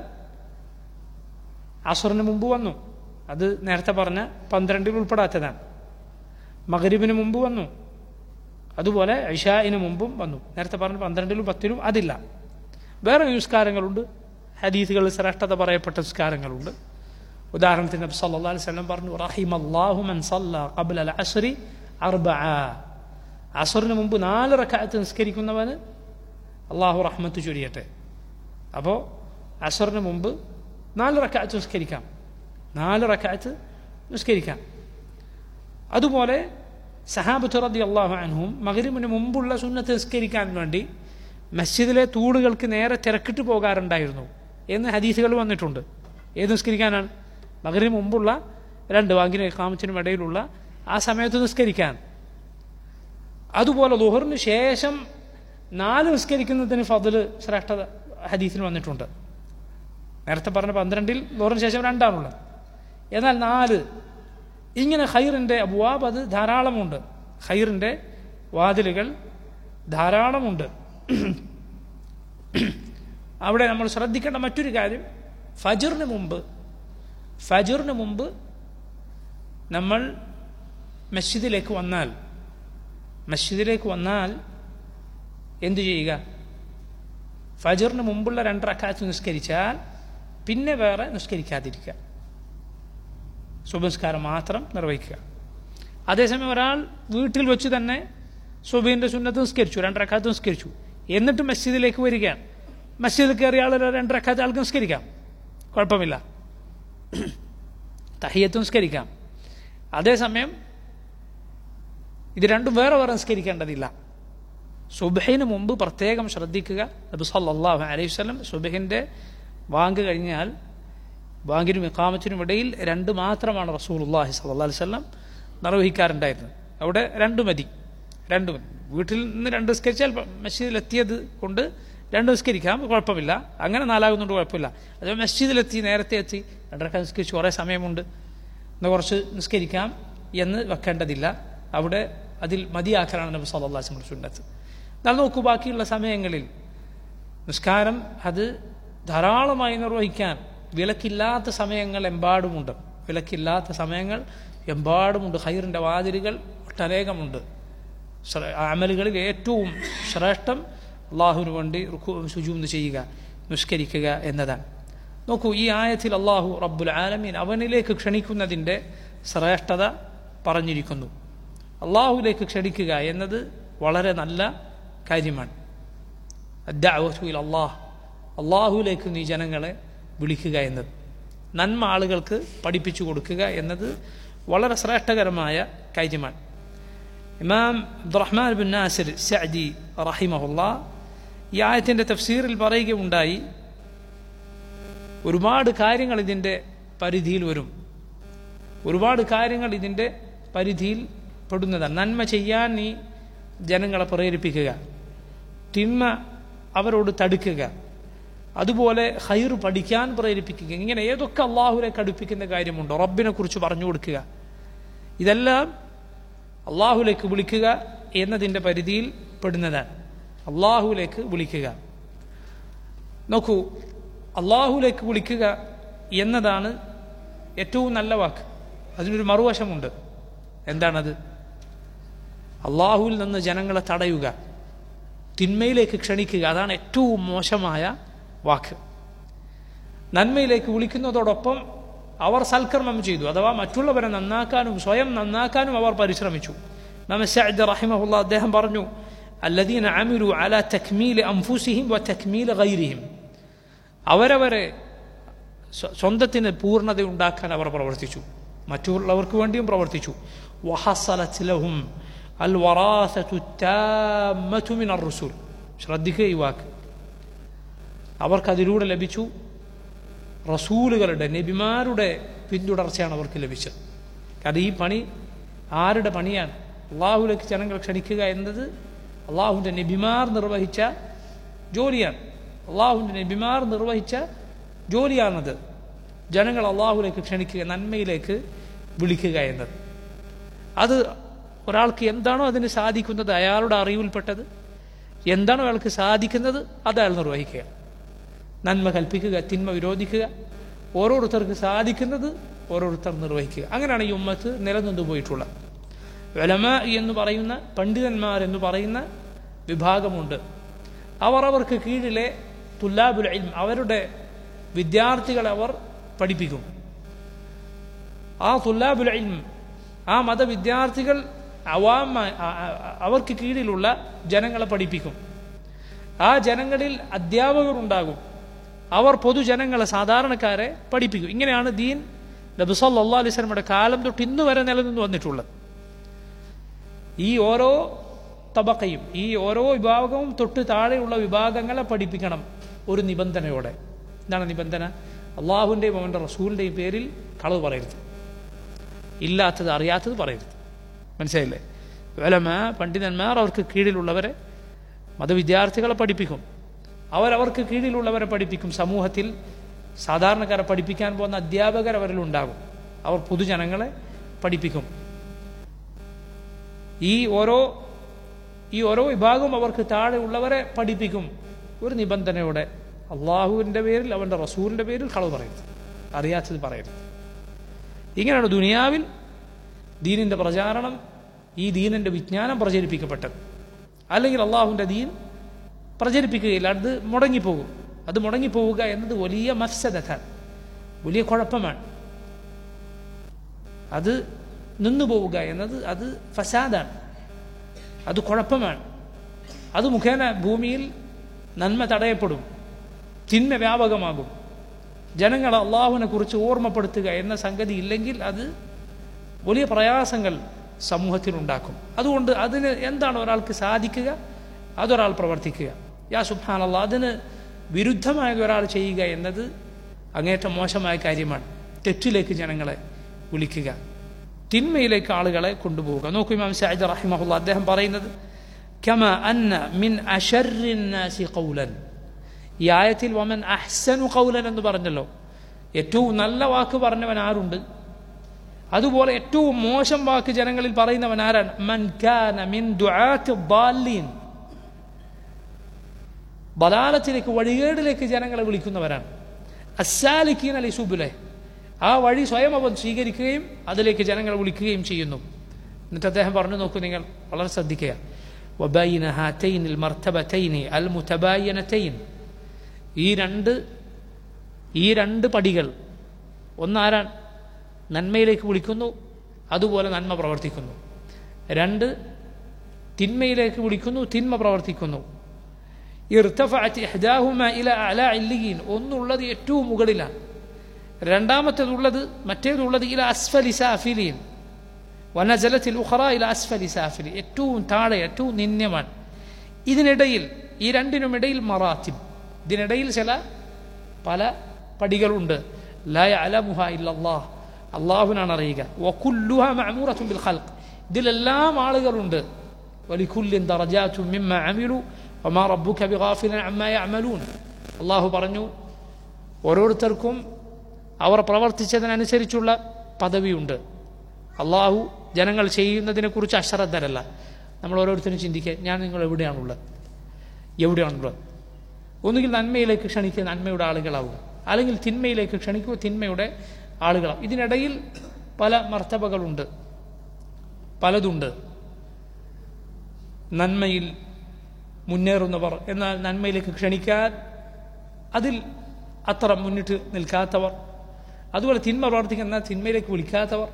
അസുറിന് മുമ്പ് വന്നു അത് നേരത്തെ പറഞ്ഞ പന്ത്രണ്ടിൽ ഉൾപ്പെടാത്തതാണ് മകരിബിന് മുമ്പ് വന്നു അതുപോലെ ഇഷായിന് മുമ്പും വന്നു നേരത്തെ പറഞ്ഞ പന്ത്രണ്ടിലും പത്തിലും അതില്ല വേറെ നിസ്കാരങ്ങളുണ്ട് ഹദീസുകളിൽ ശ്രേഷ്ഠത പറയപ്പെട്ട നിസ്കാരങ്ങളുണ്ട് ഉദാഹരണത്തിന് നബി സല്ലല്ലാഹു അലൈഹി വസല്ലം പറഞ്ഞു റഹിമല്ലാഹു മൻ സല്ല ഖബ്ല അൽ അസ്രി അർബഅ അസറിന് മുമ്പ് നാല് റക്അത്ത് നിസ്കരിക്കുന്നവന് അള്ളാഹു റഹ്മത്ത് ചൊരിയട്ടെ അപ്പോൾ അസറിന് മുമ്പ് നാല് റക്അത്ത് നിസ്കരിക്കാം നാല് റക്അത്ത് നിസ്കരിക്കാം അതുപോലെ സഹാബത്ത് റതി അള്ളാഹു അൻഹും മകരിമിന് മുമ്പുള്ള സുന്നത്ത് നിസ്കരിക്കാൻ വേണ്ടി മസ്ജിദിലെ തൂടുകൾക്ക് നേരെ തിരക്കിട്ട് പോകാറുണ്ടായിരുന്നു എന്ന് ഹദീസുകൾ വന്നിട്ടുണ്ട് ഏത് നിസ്കരിക്കാനാണ് മകരിന് മുമ്പുള്ള രണ്ട് വാങ്ങിനും കാമത്തിനും ഇടയിലുള്ള ആ സമയത്ത് നിസ്കരിക്കാൻ അതുപോലെ ലുഹറിന് ശേഷം നാല് നിസ്കരിക്കുന്നതിന് ഫതിൽ ശ്രേഷ്ഠത ഹദീസിന് വന്നിട്ടുണ്ട് നേരത്തെ പറഞ്ഞ പന്ത്രണ്ടിൽ ലോറിന് ശേഷം രണ്ടാണുള്ളത് എന്നാൽ നാല് ഇങ്ങനെ ഹൈറിൻ്റെ അബുവാബ് അത് ധാരാളമുണ്ട് ഹൈറിൻ്റെ വാതിലുകൾ ധാരാളമുണ്ട് അവിടെ നമ്മൾ ശ്രദ്ധിക്കേണ്ട മറ്റൊരു കാര്യം ഫജറിന് മുമ്പ് ഫജറിന് മുമ്പ് നമ്മൾ മസ്ജിദിലേക്ക് വന്നാൽ മസ്ജിദിലേക്ക് വന്നാൽ എന്തു ചെയ്യുക ഫജറിന് മുമ്പുള്ള രണ്ട് റക്കാത്ത് നിസ്കരിച്ചാൽ പിന്നെ വേറെ നിസ്കരിക്കാതിരിക്കുക സുബസ്കാരം മാത്രം നിർവഹിക്കുക അതേസമയം ഒരാൾ വീട്ടിൽ വെച്ച് തന്നെ സുബീൻ്റെ സുന്നത്ത് നിസ്കരിച്ചു രണ്ട് റക്കാത്ത് നിസ്കരിച്ചു എന്നിട്ട് മസ്ജിദിലേക്ക് വരികയാണ് മസ്ജിദിൽ കയറിയ ആൾ രണ്ട് റക്കാത്ത് ആൾക്ക് നിസ്കരിക്കാം കുഴപ്പമില്ല തഹിയത്ത് നിസ്കരിക്കാം അതേസമയം ഇത് രണ്ടും വേറെ വേറെ നിസ്കരിക്കേണ്ടതില്ല സുബഹിന് മുമ്പ് പ്രത്യേകം ശ്രദ്ധിക്കുക നബി സല്ലല്ലാഹു അലൈഹി വസല്ലം സുബഹിൻ്റെ ബാങ്ക് കഴിഞ്ഞാൽ ബാങ്കിനും ഇക്കാമത്തിനും ഇടയിൽ രണ്ട് മാത്രമാണ് റസൂലുള്ളാഹി സ്വല്ലല്ലാഹി അലൈഹി വസല്ലം നിർവഹിക്കാറുണ്ടായിരുന്നത് അവിടെ രണ്ട് മതി രണ്ട് മതി വീട്ടിൽ നിന്ന് രണ്ട് നിസ്കരിച്ചാൽ മസ്ജിദിലെത്തിയത് കൊണ്ട് രണ്ട് നിസ്കരിക്കാം കുഴപ്പമില്ല അങ്ങനെ നാലാകുന്നുണ്ട് കുഴപ്പമില്ല അത് മസ്ജിദിലെത്തി നേരത്തെ എത്തി രണ്ടരക്ക നിസ്കരിച്ച് കുറേ സമയമുണ്ട് എന്ന് കുറച്ച് നിസ്കരിക്കാം എന്ന് വെക്കേണ്ടതില്ല അവിടെ അതിൽ മതിയാക്കലാണ് നബി സല്ലല്ലാഹു അലൈഹി വസല്ലം സുന്നത്ത് എന്നാൽ നോക്കൂ ബാക്കിയുള്ള സമയങ്ങളിൽ നിസ്കാരം അത് ധാരാളമായി നിർവഹിക്കാൻ വിലക്കില്ലാത്ത സമയങ്ങൾ എമ്പാടുമുണ്ട് വിലക്കില്ലാത്ത സമയങ്ങൾ എമ്പാടുമുണ്ട് ഹൈറിൻ്റെ വാതിലുകൾ ഒട്ടനേകമുണ്ട് അമലുകളിൽ ഏറ്റവും ശ്രേഷ്ഠം അള്ളാഹുവിന് വേണ്ടി സുജൂന്ന് ചെയ്യുക നിഷ്കരിക്കുക എന്നതാണ് നോക്കൂ ഈ ആയത്തിൽ അള്ളാഹു റബ്ബുൽ ആലമീൻ അവനിലേക്ക് ക്ഷണിക്കുന്നതിൻ്റെ ശ്രേഷ്ഠത പറഞ്ഞിരിക്കുന്നു അള്ളാഹുലേക്ക് ക്ഷണിക്കുക എന്നത് വളരെ നല്ല കാര്യമാണ് അദ്ദാവത്തുൽ അള്ളാഹ് അള്ളാഹുലേക്ക് നീ ജനങ്ങളെ വിളിക്കുക എന്നത് നന്മ ആളുകൾക്ക് പഠിപ്പിച്ചു കൊടുക്കുക എന്നത് വളരെ ശ്രേഷ്ഠകരമായ കാര്യമാണ് ഇമാം അബ്ദുറഹ്മാൻ ബിൻ നാസിർ സഅദി റഹിമഹുല്ല ഈ ആയത്തിൻ്റെ തഫ്സീറിൽ പറയുകയുണ്ടായി ഒരുപാട് കാര്യങ്ങൾ ഇതിൻ്റെ പരിധിയിൽ വരും ഒരുപാട് കാര്യങ്ങൾ ഇതിൻ്റെ പരിധിയിൽ പെടുന്നതാണ് നന്മ ചെയ്യാൻ നീ ജനങ്ങളെ പ്രേരിപ്പിക്കുക തിന്മ അവരോട് തടുക്കുക അതുപോലെ ഹൈർ പഠിക്കാൻ പ്രേരിപ്പിക്കുക ഇങ്ങനെ ഏതൊക്കെ അള്ളാഹുലേക്ക് അടുപ്പിക്കുന്ന കാര്യമുണ്ടോ റബ്ബിനെ കുറിച്ച് പറഞ്ഞു കൊടുക്കുക ഇതെല്ലാം അള്ളാഹുലേക്ക് വിളിക്കുക എന്നതിൻ്റെ പരിധിയിൽ പെടുന്നതാണ് അള്ളാഹുലേക്ക് വിളിക്കുക നോക്കൂ അള്ളാഹുലേക്ക് വിളിക്കുക എന്നതാണ് ഏറ്റവും നല്ല വാക്ക് അതിനൊരു മറുവശമുണ്ട് എന്താണത് അള്ളാഹുവിൽ നിന്ന് ജനങ്ങളെ തടയുക തിന്മയിലേക്ക് ക്ഷണിക്കുക അതാണ് ഏറ്റവും മോശമായ വാക്ക് നന്മയിലേക്ക് വിളിക്കുന്നതോടൊപ്പം അവർ സൽക്കർമ്മം ചെയ്തു അഥവാ മറ്റുള്ളവരെ നന്നാക്കാനും സ്വയം നന്നാക്കാനും അവർ പരിശ്രമിച്ചു നമസ്സഅദ് റഹിമഹുല്ല അദ്ദേഹം പറഞ്ഞു അല്ലദീന അമിലു അല തക്മീൽ അംഫുസിഹിം വ തക്മീൽ ഗൈരിഹിം അവരവരെ സ്വന്തത്തിന് പൂർണ്ണത ഉണ്ടാക്കാൻ അവർ പ്രവർത്തിച്ചു മറ്റുള്ളവർക്ക് വേണ്ടിയും പ്രവർത്തിച്ചു വഹസലത്ത് ലഹും അൽ വറാസത്തു താമത്തു മിനർ റസൂൽ ശ്രദ്ധിക്കുക ഈ വാക്ക് അവർക്കതിലൂടെ ലഭിച്ചു റസൂലുകളുടെ നബിമാരുടെ പിന്തുടർച്ചയാണ് അവർക്ക് ലഭിച്ചത് കാരണം ഈ പണി ആരുടെ പണിയാണ് അള്ളാഹുലേക്ക് ജനങ്ങൾ ക്ഷണിക്കുക എന്നത് അള്ളാഹുവിൻ്റെ നബിമാർ നിർവഹിച്ച ജോലിയാണ് അള്ളാഹുവിൻ്റെ നബിമാർ നിർവഹിച്ച ജോലിയാണത് ജനങ്ങൾ അള്ളാഹുലേക്ക് ക്ഷണിക്കുക നന്മയിലേക്ക് വിളിക്കുക എന്നത് അത് ഒരാൾക്ക് എന്താണോ അതിന് സാധിക്കുന്നത് അയാളുടെ അറിവിൽപ്പെട്ടത് എന്താണോ അയാൾക്ക് സാധിക്കുന്നത് അത് അയാൾ നിർവഹിക്കുക നന്മ കൽപ്പിക്കുക തിന്മ വിരോധിക്കുക ഓരോരുത്തർക്ക് സാധിക്കുന്നത് ഓരോരുത്തർ നിർവഹിക്കുക അങ്ങനെയാണ് ഈ ഉമ്മത്ത് നിലനിന്നു പോയിട്ടുള്ളത് വെലമ എന്ന് പറയുന്ന പണ്ഡിതന്മാർ എന്ന് പറയുന്ന വിഭാഗമുണ്ട് അവർ അവർക്ക് കീഴിലെ തുല്ലാബുൽ ഇൽം അവരുടെ വിദ്യാർത്ഥികളെ അവർ പഠിപ്പിക്കും ആ തുല്ലാബുൽ ഇൽം ആ മതവിദ്യാർത്ഥികൾ അവാമ അവർക്ക് കീഴിലുള്ള ജനങ്ങളെ പഠിപ്പിക്കും ആ ജനങ്ങളിൽ അധ്യാപകർ ഉണ്ടാകും അവർ പൊതുജനങ്ങളെ സാധാരണക്കാരെ പഠിപ്പിക്കും ഇങ്ങനെയാണ് ദീൻ നബിസല്ലാ അലൈഹി സ്വലമയുടെ കാലം തൊട്ട് ഇന്ന് വരെ നിലനിന്ന് വന്നിട്ടുള്ളത് ഈ ഓരോ തബക്കയും ഈ ഓരോ വിഭാഗവും തൊട്ട് താഴെയുള്ള വിഭാഗങ്ങളെ പഠിപ്പിക്കണം ഒരു നിബന്ധനയോടെ എന്താണ് നിബന്ധന അള്ളാഹുവിൻ്റെയും അവൻ്റെ റസൂലിൻ്റെയും പേരിൽ കളവ് പറയരുത് ഇല്ലാത്തത് അറിയാത്തത് പറയരുത് മനസ്സിലായില്ലേ വലമ പണ്ഡിതന്മാർ അവർക്ക് കീഴിലുള്ളവരെ മതവിദ്യാർത്ഥികളെ പഠിപ്പിക്കും അവരവർക്ക് കീഴിലുള്ളവരെ പഠിപ്പിക്കും സമൂഹത്തിൽ സാധാരണക്കാരെ പഠിപ്പിക്കാൻ പോകുന്ന അധ്യാപകർ അവരിലുണ്ടാകും അവർ പൊതുജനങ്ങളെ പഠിപ്പിക്കും ഈ ഓരോ ഈ ഓരോ വിഭാഗവും അവർക്ക് താഴെ ഉള്ളവരെ പഠിപ്പിക്കും ഒരു നിബന്ധനയോടെ അള്ളാഹുവിൻ്റെ പേരിൽ അവൻ്റെ റസൂലിൻ്റെ പേരിൽ കളവ് പറയരുത് അറിയാത്തത് പറയരുത് ഇങ്ങനെയാണ് ദുനിയാവിൽ ദീനിൻ്റെ പ്രചാരണം ഈ ദീനിൻ്റെ വിജ്ഞാനം പ്രചരിപ്പിക്കപ്പെട്ടത് അല്ലെങ്കിൽ അള്ളാഹുവിൻ്റെ ദീൻ പ്രചരിപ്പിക്കുകയില്ല അത് മുടങ്ങിപ്പോകും അത് മുടങ്ങിപ്പോവുക എന്നത് വലിയ മത്സരത്താണ് വലിയ കുഴപ്പമാണ് അത് നിന്നു പോവുക എന്നത് അത് ഫസാദാണ് അത് കുഴപ്പമാണ് അത് മുഖേന ഭൂമിയിൽ നന്മ തടയപ്പെടും തിന്മ വ്യാപകമാകും ജനങ്ങളെ അള്ളാഹുവിനെ കുറിച്ച് ഓർമ്മപ്പെടുത്തുക എന്ന സംഗതി ഇല്ലെങ്കിൽ അത് വലിയ പ്രയാസങ്ങൾ സമൂഹത്തിനുണ്ടാക്കും അതുകൊണ്ട് അതിന് എന്താണ് ഒരാൾക്ക് സാധിക്കുക അതൊരാൾ പ്രവർത്തിക്കുക യാ സുബ്ഹാനല്ലാ അതിന് വിരുദ്ധമായ ഒരാൾ ചെയ്യുക എന്നത് അങ്ങേറ്റം മോശമായ കാര്യമാണ് തെറ്റിലേക്ക് ജനങ്ങളെ വിളിക്കുക തിന്മയിലേക്ക് ആളുകളെ കൊണ്ടുപോവുക നോക്കൂ ഇമാം സായിദ് റഹിമഹുല്ല അദ്ദേഹം പറയുന്നത് കമ അന്ന മിൻ അഷറിന്നാസി ഖൗലൻ ഈ ആയത്തിൽ വമൻ അഹ്സനു ഖൗലൻ എന്ന് പറഞ്ഞല്ലോ ഏറ്റവും നല്ല വാക്ക് പറഞ്ഞവൻ ആരുണ്ട് അതുപോലെ ഏറ്റവും മോശം വാക്ക് ജനങ്ങളിൽ പറയുന്നവൻ ആരാണ് മൻ കാന മിൻ ദുആത്തി ദ്ദാലീൻ ബലാലത്തിലേക്ക് വഴികേടിലേക്ക് ജനങ്ങളെ വിളിക്കുന്നവരാണ് അസാലിക്കീൻ അലി സുബുലെ ആ വഴി സ്വയം അവൻ സ്വീകരിക്കുകയും അതിലേക്ക് ജനങ്ങളെ വിളിക്കുകയും ചെയ്യുന്നു എന്നിട്ട് അദ്ദേഹം പറഞ്ഞു നോക്കൂ നിങ്ങൾ വളരെ ശ്രദ്ധിക്കുക وبين هاتين المرتبتين المتباينتين ഈ രണ്ട് ഈ രണ്ട് പടികൾ ഒന്നാരാണ് നന്മയിലേക്ക് വിളിക്കുന്നു അതുപോലെ നന്മ പ്രവർത്തിക്കുന്നു രണ്ട് തിന്മയിലേക്ക് വിളിക്കുന്നു തിന്മ പ്രവർത്തിക്കുന്നു ഇർത്തഫഅത്ത് ഇഹ്ദാഹുമ ഇല അലാ ഇല്ലിയീൻ ഒന്നുള്ളത് ഏറ്റവും മുകളിലാണ് രണ്ടാമത്തേതുള്ളത് മറ്റേതുള്ളത് ഇല അസ്ഫലി സാഫിലീൻ വനജലത്തിൽ ഉഖറ ഇല അസ്ഫലി സാഫിലി ഏറ്റവും താഴെ ഏറ്റവും നിന്യമാണ് ഇതിനിടയിൽ ഈ രണ്ടിനുമിടയിൽ മറാത്തിബ് ഇതിനിടയിൽ ചില പല പടികളുണ്ട് ലായ അലമുഹ ഇല്ലല്ലാഹ് അള്ളാഹുവിനാണ് അറിയുക വക്കുല്ലുഹ മഅമൂറത്തും ബിൽ ഖൽഖ് ഇതിലെല്ലാം ആളുകളുണ്ട് വലിക്കുല്ലിൻ ദറജാത്തു മിമ്മ അമിലു വമാ റബ്ബുക ബിഗാഫിലൻ അമ്മാ യഅമലൂൻ അള്ളാഹു പറഞ്ഞു ഓരോരുത്തർക്കും അവർ പ്രവർത്തിച്ചതിനനുസരിച്ചുള്ള പദവിയുണ്ട് അള്ളാഹു ജനങ്ങൾ ചെയ്യുന്നതിനെക്കുറിച്ച് അശ്രദ്ധരല്ല നമ്മൾ ഓരോരുത്തരും ചിന്തിക്കുക ഞാൻ നിങ്ങൾ എവിടെയാണുള്ളത് എവിടെയാണുള്ളത് ഒന്നുകിൽ നന്മയിലേക്ക് ക്ഷണിക്കുക നന്മയുടെ ആളുകളാവുക അല്ലെങ്കിൽ തിന്മയിലേക്ക് ക്ഷണിക്കുക തിന്മയുടെ ആളുകളാവും ഇതിനിടയിൽ പല മർത്തബകളുണ്ട് പലതുണ്ട് നന്മയിൽ മുന്നേറുന്നവർ എന്നാൽ നന്മയിലേക്ക് ക്ഷണിക്കാൻ അതിൽ അത്ര മുന്നിട്ട് നിൽക്കാത്തവർ അതുപോലെ തിന്മ പ്രവർത്തിക്കുന്ന തിന്മയിലേക്ക് വിളിക്കാത്തവർ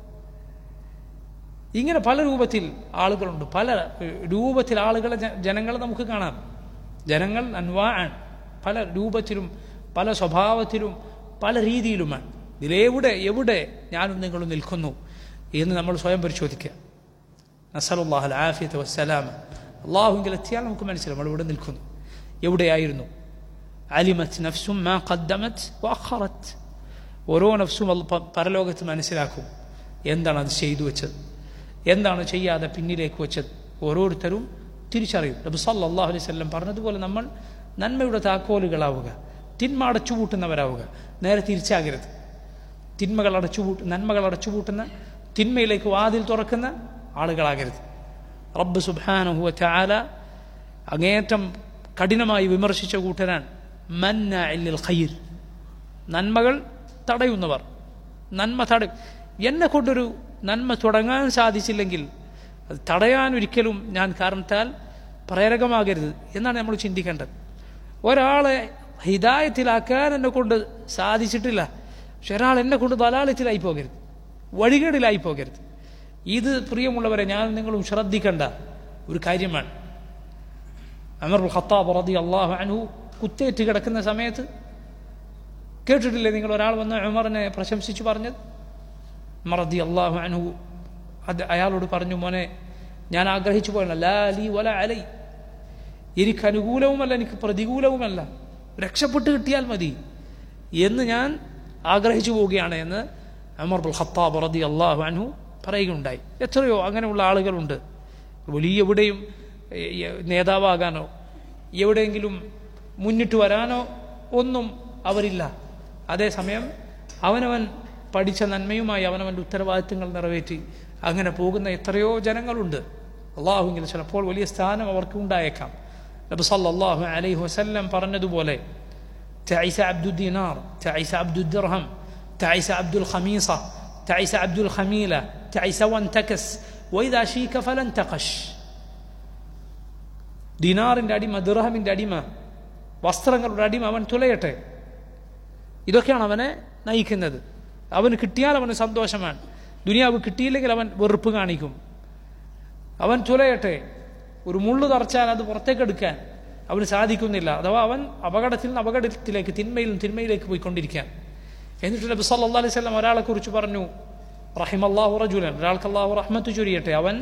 ഇങ്ങനെ പല രൂപത്തിൽ ആളുകളുണ്ട് പല രൂപത്തിൽ ആളുകളെ ജനങ്ങളെ നമുക്ക് കാണാം ജനങ്ങൾ അൻവാണ് പല രൂപത്തിലും പല സ്വഭാവത്തിലും പല രീതിയിലുമാണ് ഇതിലെവിടെ എവിടെ ഞാനും നിങ്ങളും നിൽക്കുന്നു എന്ന് നമ്മൾ സ്വയം പരിശോധിക്കുക നസറുല്ലാഹൽ ആഫിയത്ത് വസ്സലാം അള്ളാഹുവിൽ എത്തിയാൽ നമുക്ക് മനസ്സിലാവും നമ്മൾ ഇവിടെ നിൽക്കുന്നു എവിടെയായിരുന്നു അലിമത്ത് നഫ്സും മാ ഖദ്ദമത്ത് വഖറത്ത് ഓരോ നഫ്സും പരലോകത്ത് മനസ്സിലാക്കും എന്താണ് അത് ചെയ്തു വെച്ചത് എന്താണ് ചെയ്യാതെ പിന്നിലേക്ക് വെച്ചത് ഓരോരുത്തരും തിരിച്ചറിയും നബി സല്ലല്ലാഹു അലൈഹി വസല്ലം പറഞ്ഞതുപോലെ നമ്മൾ നന്മയുടെ താക്കോലുകളാവുക തിന്മ അടച്ചുപൂട്ടുന്നവരാവുക നേരെ തിരിച്ചാകരുത് തിന്മകൾ അടച്ചുപൂട്ട് നന്മകൾ അടച്ചുപൂട്ടുന്ന തിന്മയിലേക്ക് വാതിൽ തുറക്കുന്ന ആളുകളാകരുത് റബ്ബ് സുബ്ഹാനഹു ചാല അങ്ങേറ്റം കഠിനമായി വിമർശിച്ച കൂട്ടരാണ് മന്ന ഇല്ലിൽ ഖൈർ നന്മകൾ തടയുന്നവർ നന്മ തടയും എന്നെ കൊണ്ടൊരു നന്മ തുടങ്ങാൻ സാധിച്ചില്ലെങ്കിൽ അത് തടയാൻ ഒരിക്കലും ഞാൻ കാരണത്താൽ പ്രേരകമാകരുത് എന്നാണ് നമ്മൾ ചിന്തിക്കേണ്ടത് ഒരാളെ ഹിതായത്തിലാക്കാൻ എന്നെ കൊണ്ട് സാധിച്ചിട്ടില്ല പക്ഷെ ഒരാൾ എന്നെ കൊണ്ട് ദലാലത്തിലായി പോകരുത് വഴികേടിലായി പോകരുത് ഇത് പ്രിയമുള്ളവരെ ഞാൻ നിങ്ങളും ശ്രദ്ധിക്കേണ്ട ഒരു കാര്യമാണ് അമർ ഖത്താബ് റതി അള്ളാഹു അനു കുത്തേറ്റ് കിടക്കുന്ന സമയത്ത് കേട്ടിട്ടില്ലേ നിങ്ങൾ ഒരാൾ വന്ന് ഉമറിനെ പ്രശംസിച്ചു പറഞ്ഞത് മറദി അള്ളാഹു അനു അത് അയാളോട് പറഞ്ഞു മോനെ ഞാൻ ആഗ്രഹിച്ചു പോയല്ല ലാ ലി വല അലൈ എനിക്ക് അനുകൂലവുമല്ല എനിക്ക് പ്രതികൂലവുമല്ല രക്ഷപ്പെട്ട് കിട്ടിയാൽ മതി എന്ന് ഞാൻ ആഗ്രഹിച്ചു പോവുകയാണ് എന്ന് അമർ ബുൽ ഖത്താബ് റതി അള്ളാഹു അനു പറയുകയുണ്ടായി എത്രയോ അങ്ങനെയുള്ള ആളുകളുണ്ട് വലിയ എവിടെയും നേതാവാകാനോ എവിടെയെങ്കിലും മുന്നിട്ട് വരാനോ ഒന്നും അവരില്ല അതേസമയം അവനവൻ പഠിച്ച നന്മയുമായി അവനവൻ്റെ ഉത്തരവാദിത്തങ്ങൾ നിറവേറ്റി അങ്ങനെ പോകുന്ന എത്രയോ ജനങ്ങളുണ്ട് അള്ളാഹുവിൽ ചിലപ്പോൾ വലിയ സ്ഥാനം അവർക്ക് ഉണ്ടായേക്കാം നബി സല്ലല്ലാഹു അലൈഹി വസല്ലം പറഞ്ഞതുപോലെ تعيس عبد الدينار تعيس عبد الدرهم تعيس عبد الخميصة تعيس عبد الخميلة تعيس وانتكس وإذا شيك فلن تقش ദിനാറിൻ്റെ അടിമ ദിർഹമിൻ്റെ അടിമ വസ്ത്രങ്ങളുടെ അടിമ അവൻ തുലയട്ടെ ഇതൊക്കെയാണ് അവനെ നയിക്കുന്നത് അവന് കിട്ടിയാൽ അവന് സന്തോഷമാണ് ദുനിയാവ് കിട്ടിയില്ലെങ്കിൽ അവൻ വെറുപ്പ് കാണിക്കും അവൻ തുലയട്ടെ ഒരു മുള്ളു തറച്ചാൽ അത് പുറത്തേക്ക് എടുക്കാൻ അവന് സാധിക്കുന്നില്ല അഥവാ അവൻ അപകടത്തിൽ നിന്ന് അപകടത്തിലേക്ക് തിന്മയിലും തിന്മയിലേക്ക് പോയിക്കൊണ്ടിരിക്കാൻ എന്നിട്ട് നബി സല്ലല്ലാഹു അലൈഹി വസല്ലം ഒരാളെ കുറിച്ച് പറഞ്ഞു റഹിമല്ലാഹു റജുലൻ ഒരാൾക്ക് അള്ളാഹു റഹ്മത്ത് ചൊരിയട്ടെ അവൻ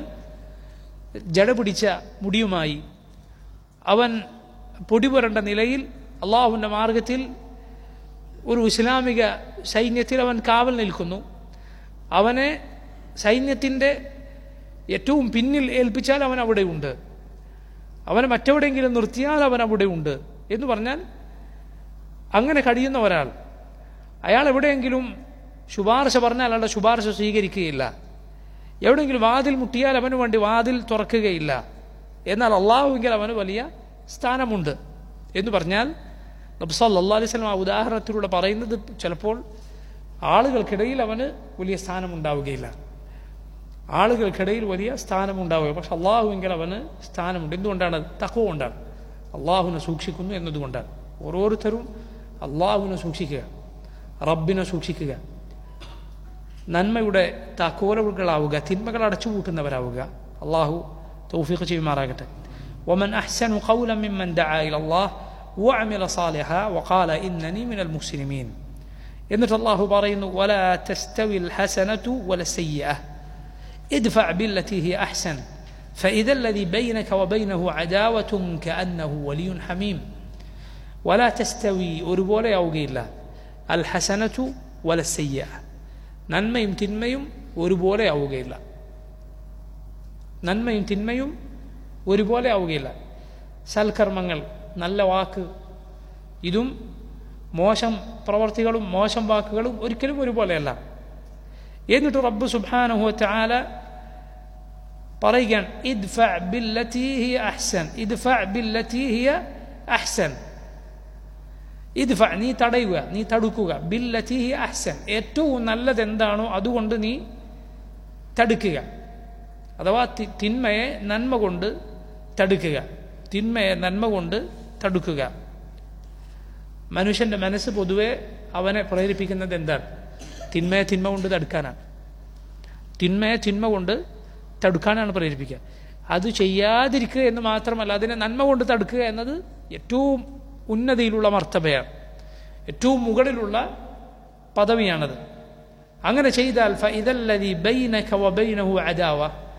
ജട പിടിച്ച മുടിയുമായി അവൻ പൊടി പുരണ്ട നിലയിൽ അള്ളാഹുവിൻ്റെ മാർഗത്തിൽ ഒരു ഇസ്ലാമിക സൈന്യത്തിൽ അവൻ കാവൽ നിൽക്കുന്നു അവനെ സൈന്യത്തിൻ്റെ ഏറ്റവും പിന്നിൽ ഏൽപ്പിച്ചാൽ അവൻ അവിടെയുണ്ട് അവനെ മറ്റെവിടെയെങ്കിലും നിർത്തിയാൽ അവൻ അവിടെയുണ്ട് എന്ന് പറഞ്ഞാൽ അങ്ങനെ കഴിയുന്ന ഒരാൾ അയാൾ എവിടെയെങ്കിലും ശുപാർശ പറഞ്ഞാൽ അയാളുടെ ശുപാർശ സ്വീകരിക്കുകയില്ല എവിടെയെങ്കിലും വാതിൽ മുട്ടിയാൽ അവന് വേണ്ടി വാതിൽ തുറക്കുകയില്ല എന്നാൽ അള്ളാഹുവെങ്കിൽ അവന് വലിയ സ്ഥാനമുണ്ട് എന്ന് പറഞ്ഞാൽ നബ്സല്ലാ അലൈഹി സ്വലം ആ ഉദാഹരണത്തിലൂടെ പറയുന്നത് ചിലപ്പോൾ ആളുകൾക്കിടയിൽ അവന് വലിയ സ്ഥാനമുണ്ടാവുകയില്ല ആളുകൾക്കിടയിൽ വലിയ സ്ഥാനമുണ്ടാവുക പക്ഷെ അള്ളാഹുവെങ്കിൽ അവന് സ്ഥാനമുണ്ട് എന്തുകൊണ്ടാണ് തക്കവ കൊണ്ടാണ് അള്ളാഹുവിനെ സൂക്ഷിക്കുന്നു എന്നതുകൊണ്ടാണ് ഓരോരുത്തരും അള്ളാഹുവിനെ സൂക്ഷിക്കുക റബ്ബിനെ സൂക്ഷിക്കുക നന്മയുടെ താക്കോലുകളാവുക തിന്മകൾ അടച്ചുപൂട്ടുന്നവരാവുക അള്ളാഹു തൗഫീഖ് ചെയ്യുമാറാകട്ടെ ومن أحسن قولا ممن دعا إلى الله وعمل صالحا وقال إنني من المسلمين എന്നിട്ട് അള്ളാഹു പറയുന്നു ولا تستوي الحسنة ولا السيئة ادفع بالتي هي أحسن فإذا الذي بينك وبينه عداوة كأنه ولي حميم ولا تستوي ഒരുപോലെ ആവുകയില്ല الحسنة ولا السيئة നന്മയും തിന്മയും ഒരുപോലെ ആവുകയില്ല നന്മയും തിന്മയും ഒരുപോലെ ആവുകയില്ല സൽക്കർമ്മങ്ങൾ നല്ല വാക്ക് ഇതും മോശം പ്രവർത്തികളും മോശം വാക്കുകളും ഒരിക്കലും ഒരുപോലെയല്ല എന്നിട്ട് റബ്ബ് സുബ്ഹാനഹു വതആല പറയുകയാണ് ഇദ്ഫ ബില്ലതി ഹിയ അഹ്സൻ ഇദ്ഫ ബില്ലതി ഹിയ അഹ്സൻ ഇദ്ഫ നീ തടയുക നീ തടുക്കുക ബില്ലതി ഹിയ അഹ്സൻ ഏറ്റവും നല്ലത് എന്താണോ അതുകൊണ്ട് നീ തടുക്കുക അഥവാ തിന്മയെ നന്മ കൊണ്ട് തടുക്കുക തിന്മയെ നന്മ കൊണ്ട് തടുക്കുക മനുഷ്യന്റെ മനസ്സ് പൊതുവെ അവനെ പ്രേരിപ്പിക്കുന്നത് എന്താണ് തിന്മയെ തിന്മ കൊണ്ട് തടുക്കാനാണ് തിന്മയെ തിന്മ കൊണ്ട് തടുക്കാനാണ് പ്രേരിപ്പിക്കുക അത് ചെയ്യാതിരിക്കുക എന്ന് മാത്രമല്ല അതിനെ നന്മ കൊണ്ട് തടുക്കുക എന്നത് ഏറ്റവും ഉന്നതിയിലുള്ള മർത്തബയാണ് ഏറ്റവും മുകളിലുള്ള പദവിയാണത് അങ്ങനെ ചെയ്താൽ ഫഇദല്ലദി ബൈനക വബൈനഹു അദാവ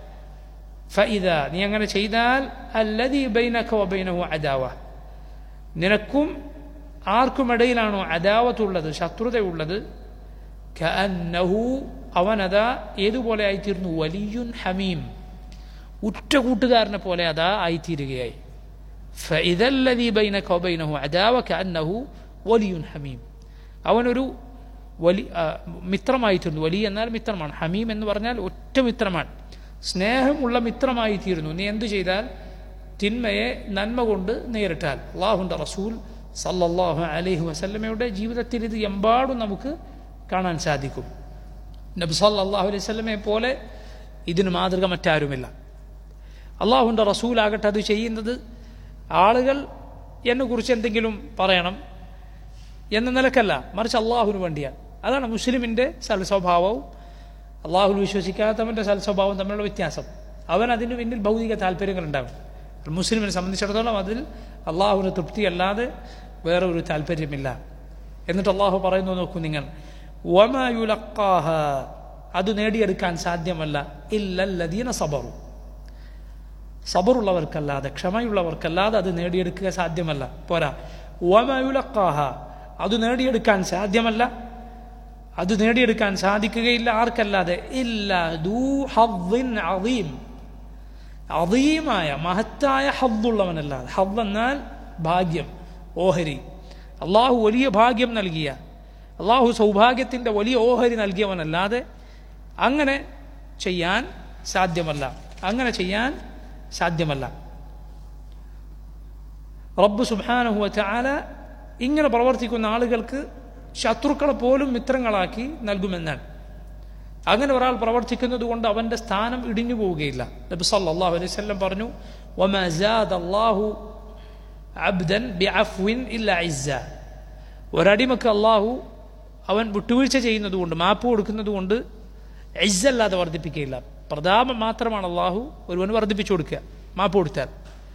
ഫഇദ നീ അങ്ങനെ ചെയ്താൽ അല്ലദി ബൈനക വബൈനഹു അദാവ നിനക്കും ആർക്കുമിടയിലാണോ അദാവത്തുള്ളത് ശത്രുതയുള്ളത് കഅന്നഹു അവനതാ ഏതുപോലെ ആയിത്തീർന്നു വലിയുൻ ഹമീം ഉറ്റ കൂട്ടുകാരനെ പോലെ അതാ ആയിത്തീരുകയായി ഫഇദല്ലദി ബൈനക വബൈനഹു അദാവ കഅന്നഹു വലിയുൻ ഹമീം അവനൊരു വലി മിത്രമായി തീർന്നു വലിയ എന്നാൽ മിത്രമാണ് ഹമീം എന്ന് പറഞ്ഞാൽ ഒറ്റ മിത്രമാണ് സ്നേഹമുള്ള മിത്രമായി തീരുന്നു നീ എന്തു ചെയ്താൽ തിന്മയെ നന്മ കൊണ്ട് നേരിട്ടാൽ അള്ളാഹുൻ്റെ റസൂൽ സല്ലല്ലാഹു അലൈഹി വസല്ലമയുടെ ജീവിതത്തിൽ ഇത് എമ്പാടും നമുക്ക് കാണാൻ സാധിക്കും നബി സല്ലല്ലാഹു അലൈഹി വസല്ലമയെ പോലെ ഇതിന് മാതൃക മറ്റാരുമില്ല അള്ളാഹുൻ്റെ റസൂലാകട്ടെ അത് ചെയ്യുന്നത് ആളുകൾ എന്നെക്കുറിച്ച് എന്തെങ്കിലും പറയണം എന്ന നിലക്കല്ല മറിച്ച് അള്ളാഹുവിന് വേണ്ടിയാണ് അതാണ് മുസ്ലിമിൻ്റെ സൽസ്വഭാവവും അള്ളാഹുൽ വിശ്വസിക്കാത്തവൻ്റെ സൽസ്വഭാവവും തമ്മിലുള്ള വ്യത്യാസം അവൻ അതിന് പിന്നിൽ ഭൗതിക താല്പര്യങ്ങളുണ്ടാകും മുസ്ലിമിനെ സംബന്ധിച്ചിടത്തോളം അതിൽ അള്ളാഹുവിന് തൃപ്തിയല്ലാതെ വേറെ ഒരു താല്പര്യമില്ല എന്നിട്ട് അള്ളാഹു പറയുന്നു നോക്കൂ നിങ്ങൾ വമയുലക്കാഹ അത് നേടിയെടുക്കാൻ സാധ്യമല്ല ഇല്ലല്ലദീന സബറു സബറുള്ളവർക്കല്ലാതെ ക്ഷമയുള്ളവർക്കല്ലാതെ അത് നേടിയെടുക്കുക സാധ്യമല്ല പോരാ വമയുലക്കാഹ അത് നേടിയെടുക്കാൻ സാധ്യമല്ല അത് നേടിയെടുക്കാൻ സാധിക്കുകയില്ല ആർക്കല്ലാതെ ഇല്ല അതീമായ മഹത്തായ ഹബ്ബുള്ളവനല്ലാതെ ഹബ്ബ് എന്നാൽ ഭാഗ്യം ഓഹരി അള്ളാഹു വലിയ ഭാഗ്യം നൽകിയ അള്ളാഹു സൗഭാഗ്യത്തിൻ്റെ വലിയ ഓഹരി നൽകിയവനല്ലാതെ അങ്ങനെ ചെയ്യാൻ സാധ്യമല്ല അങ്ങനെ ചെയ്യാൻ സാധ്യമല്ല റബ്ബ് സുബാനഹുവ ചാല ഇങ്ങനെ പ്രവർത്തിക്കുന്ന ആളുകൾക്ക് ശത്രുക്കളെ പോലും മിത്രങ്ങളാക്കി നൽകുമെന്നാണ് അങ്ങനെ ഒരാൾ പ്രവർത്തിക്കുന്നത് കൊണ്ട് അവൻ്റെ സ്ഥാനം ഇടിഞ്ഞു പോവുകയില്ല നബി സല്ലല്ലാഹു അലൈഹി വസല്ലം പറഞ്ഞു വമാ സാദ അല്ലാഹു അബ്ദൻ ബിഅഫ്വിൻ ഇല്ല ഇസ്സ ഒരടിമക്ക് അള്ളാഹു അവൻ വിട്ടുവീഴ്ച ചെയ്യുന്നത് കൊണ്ട് മാപ്പ് കൊടുക്കുന്നത് കൊണ്ട് ഇസ്സല്ലാതെ വർദ്ധിപ്പിക്കുകയില്ല പ്രതാപം മാത്രമാണ് അള്ളാഹു ഒരുവന് വർദ്ധിപ്പിച്ചു കൊടുക്കുക മാപ്പ് കൊടുത്താൽ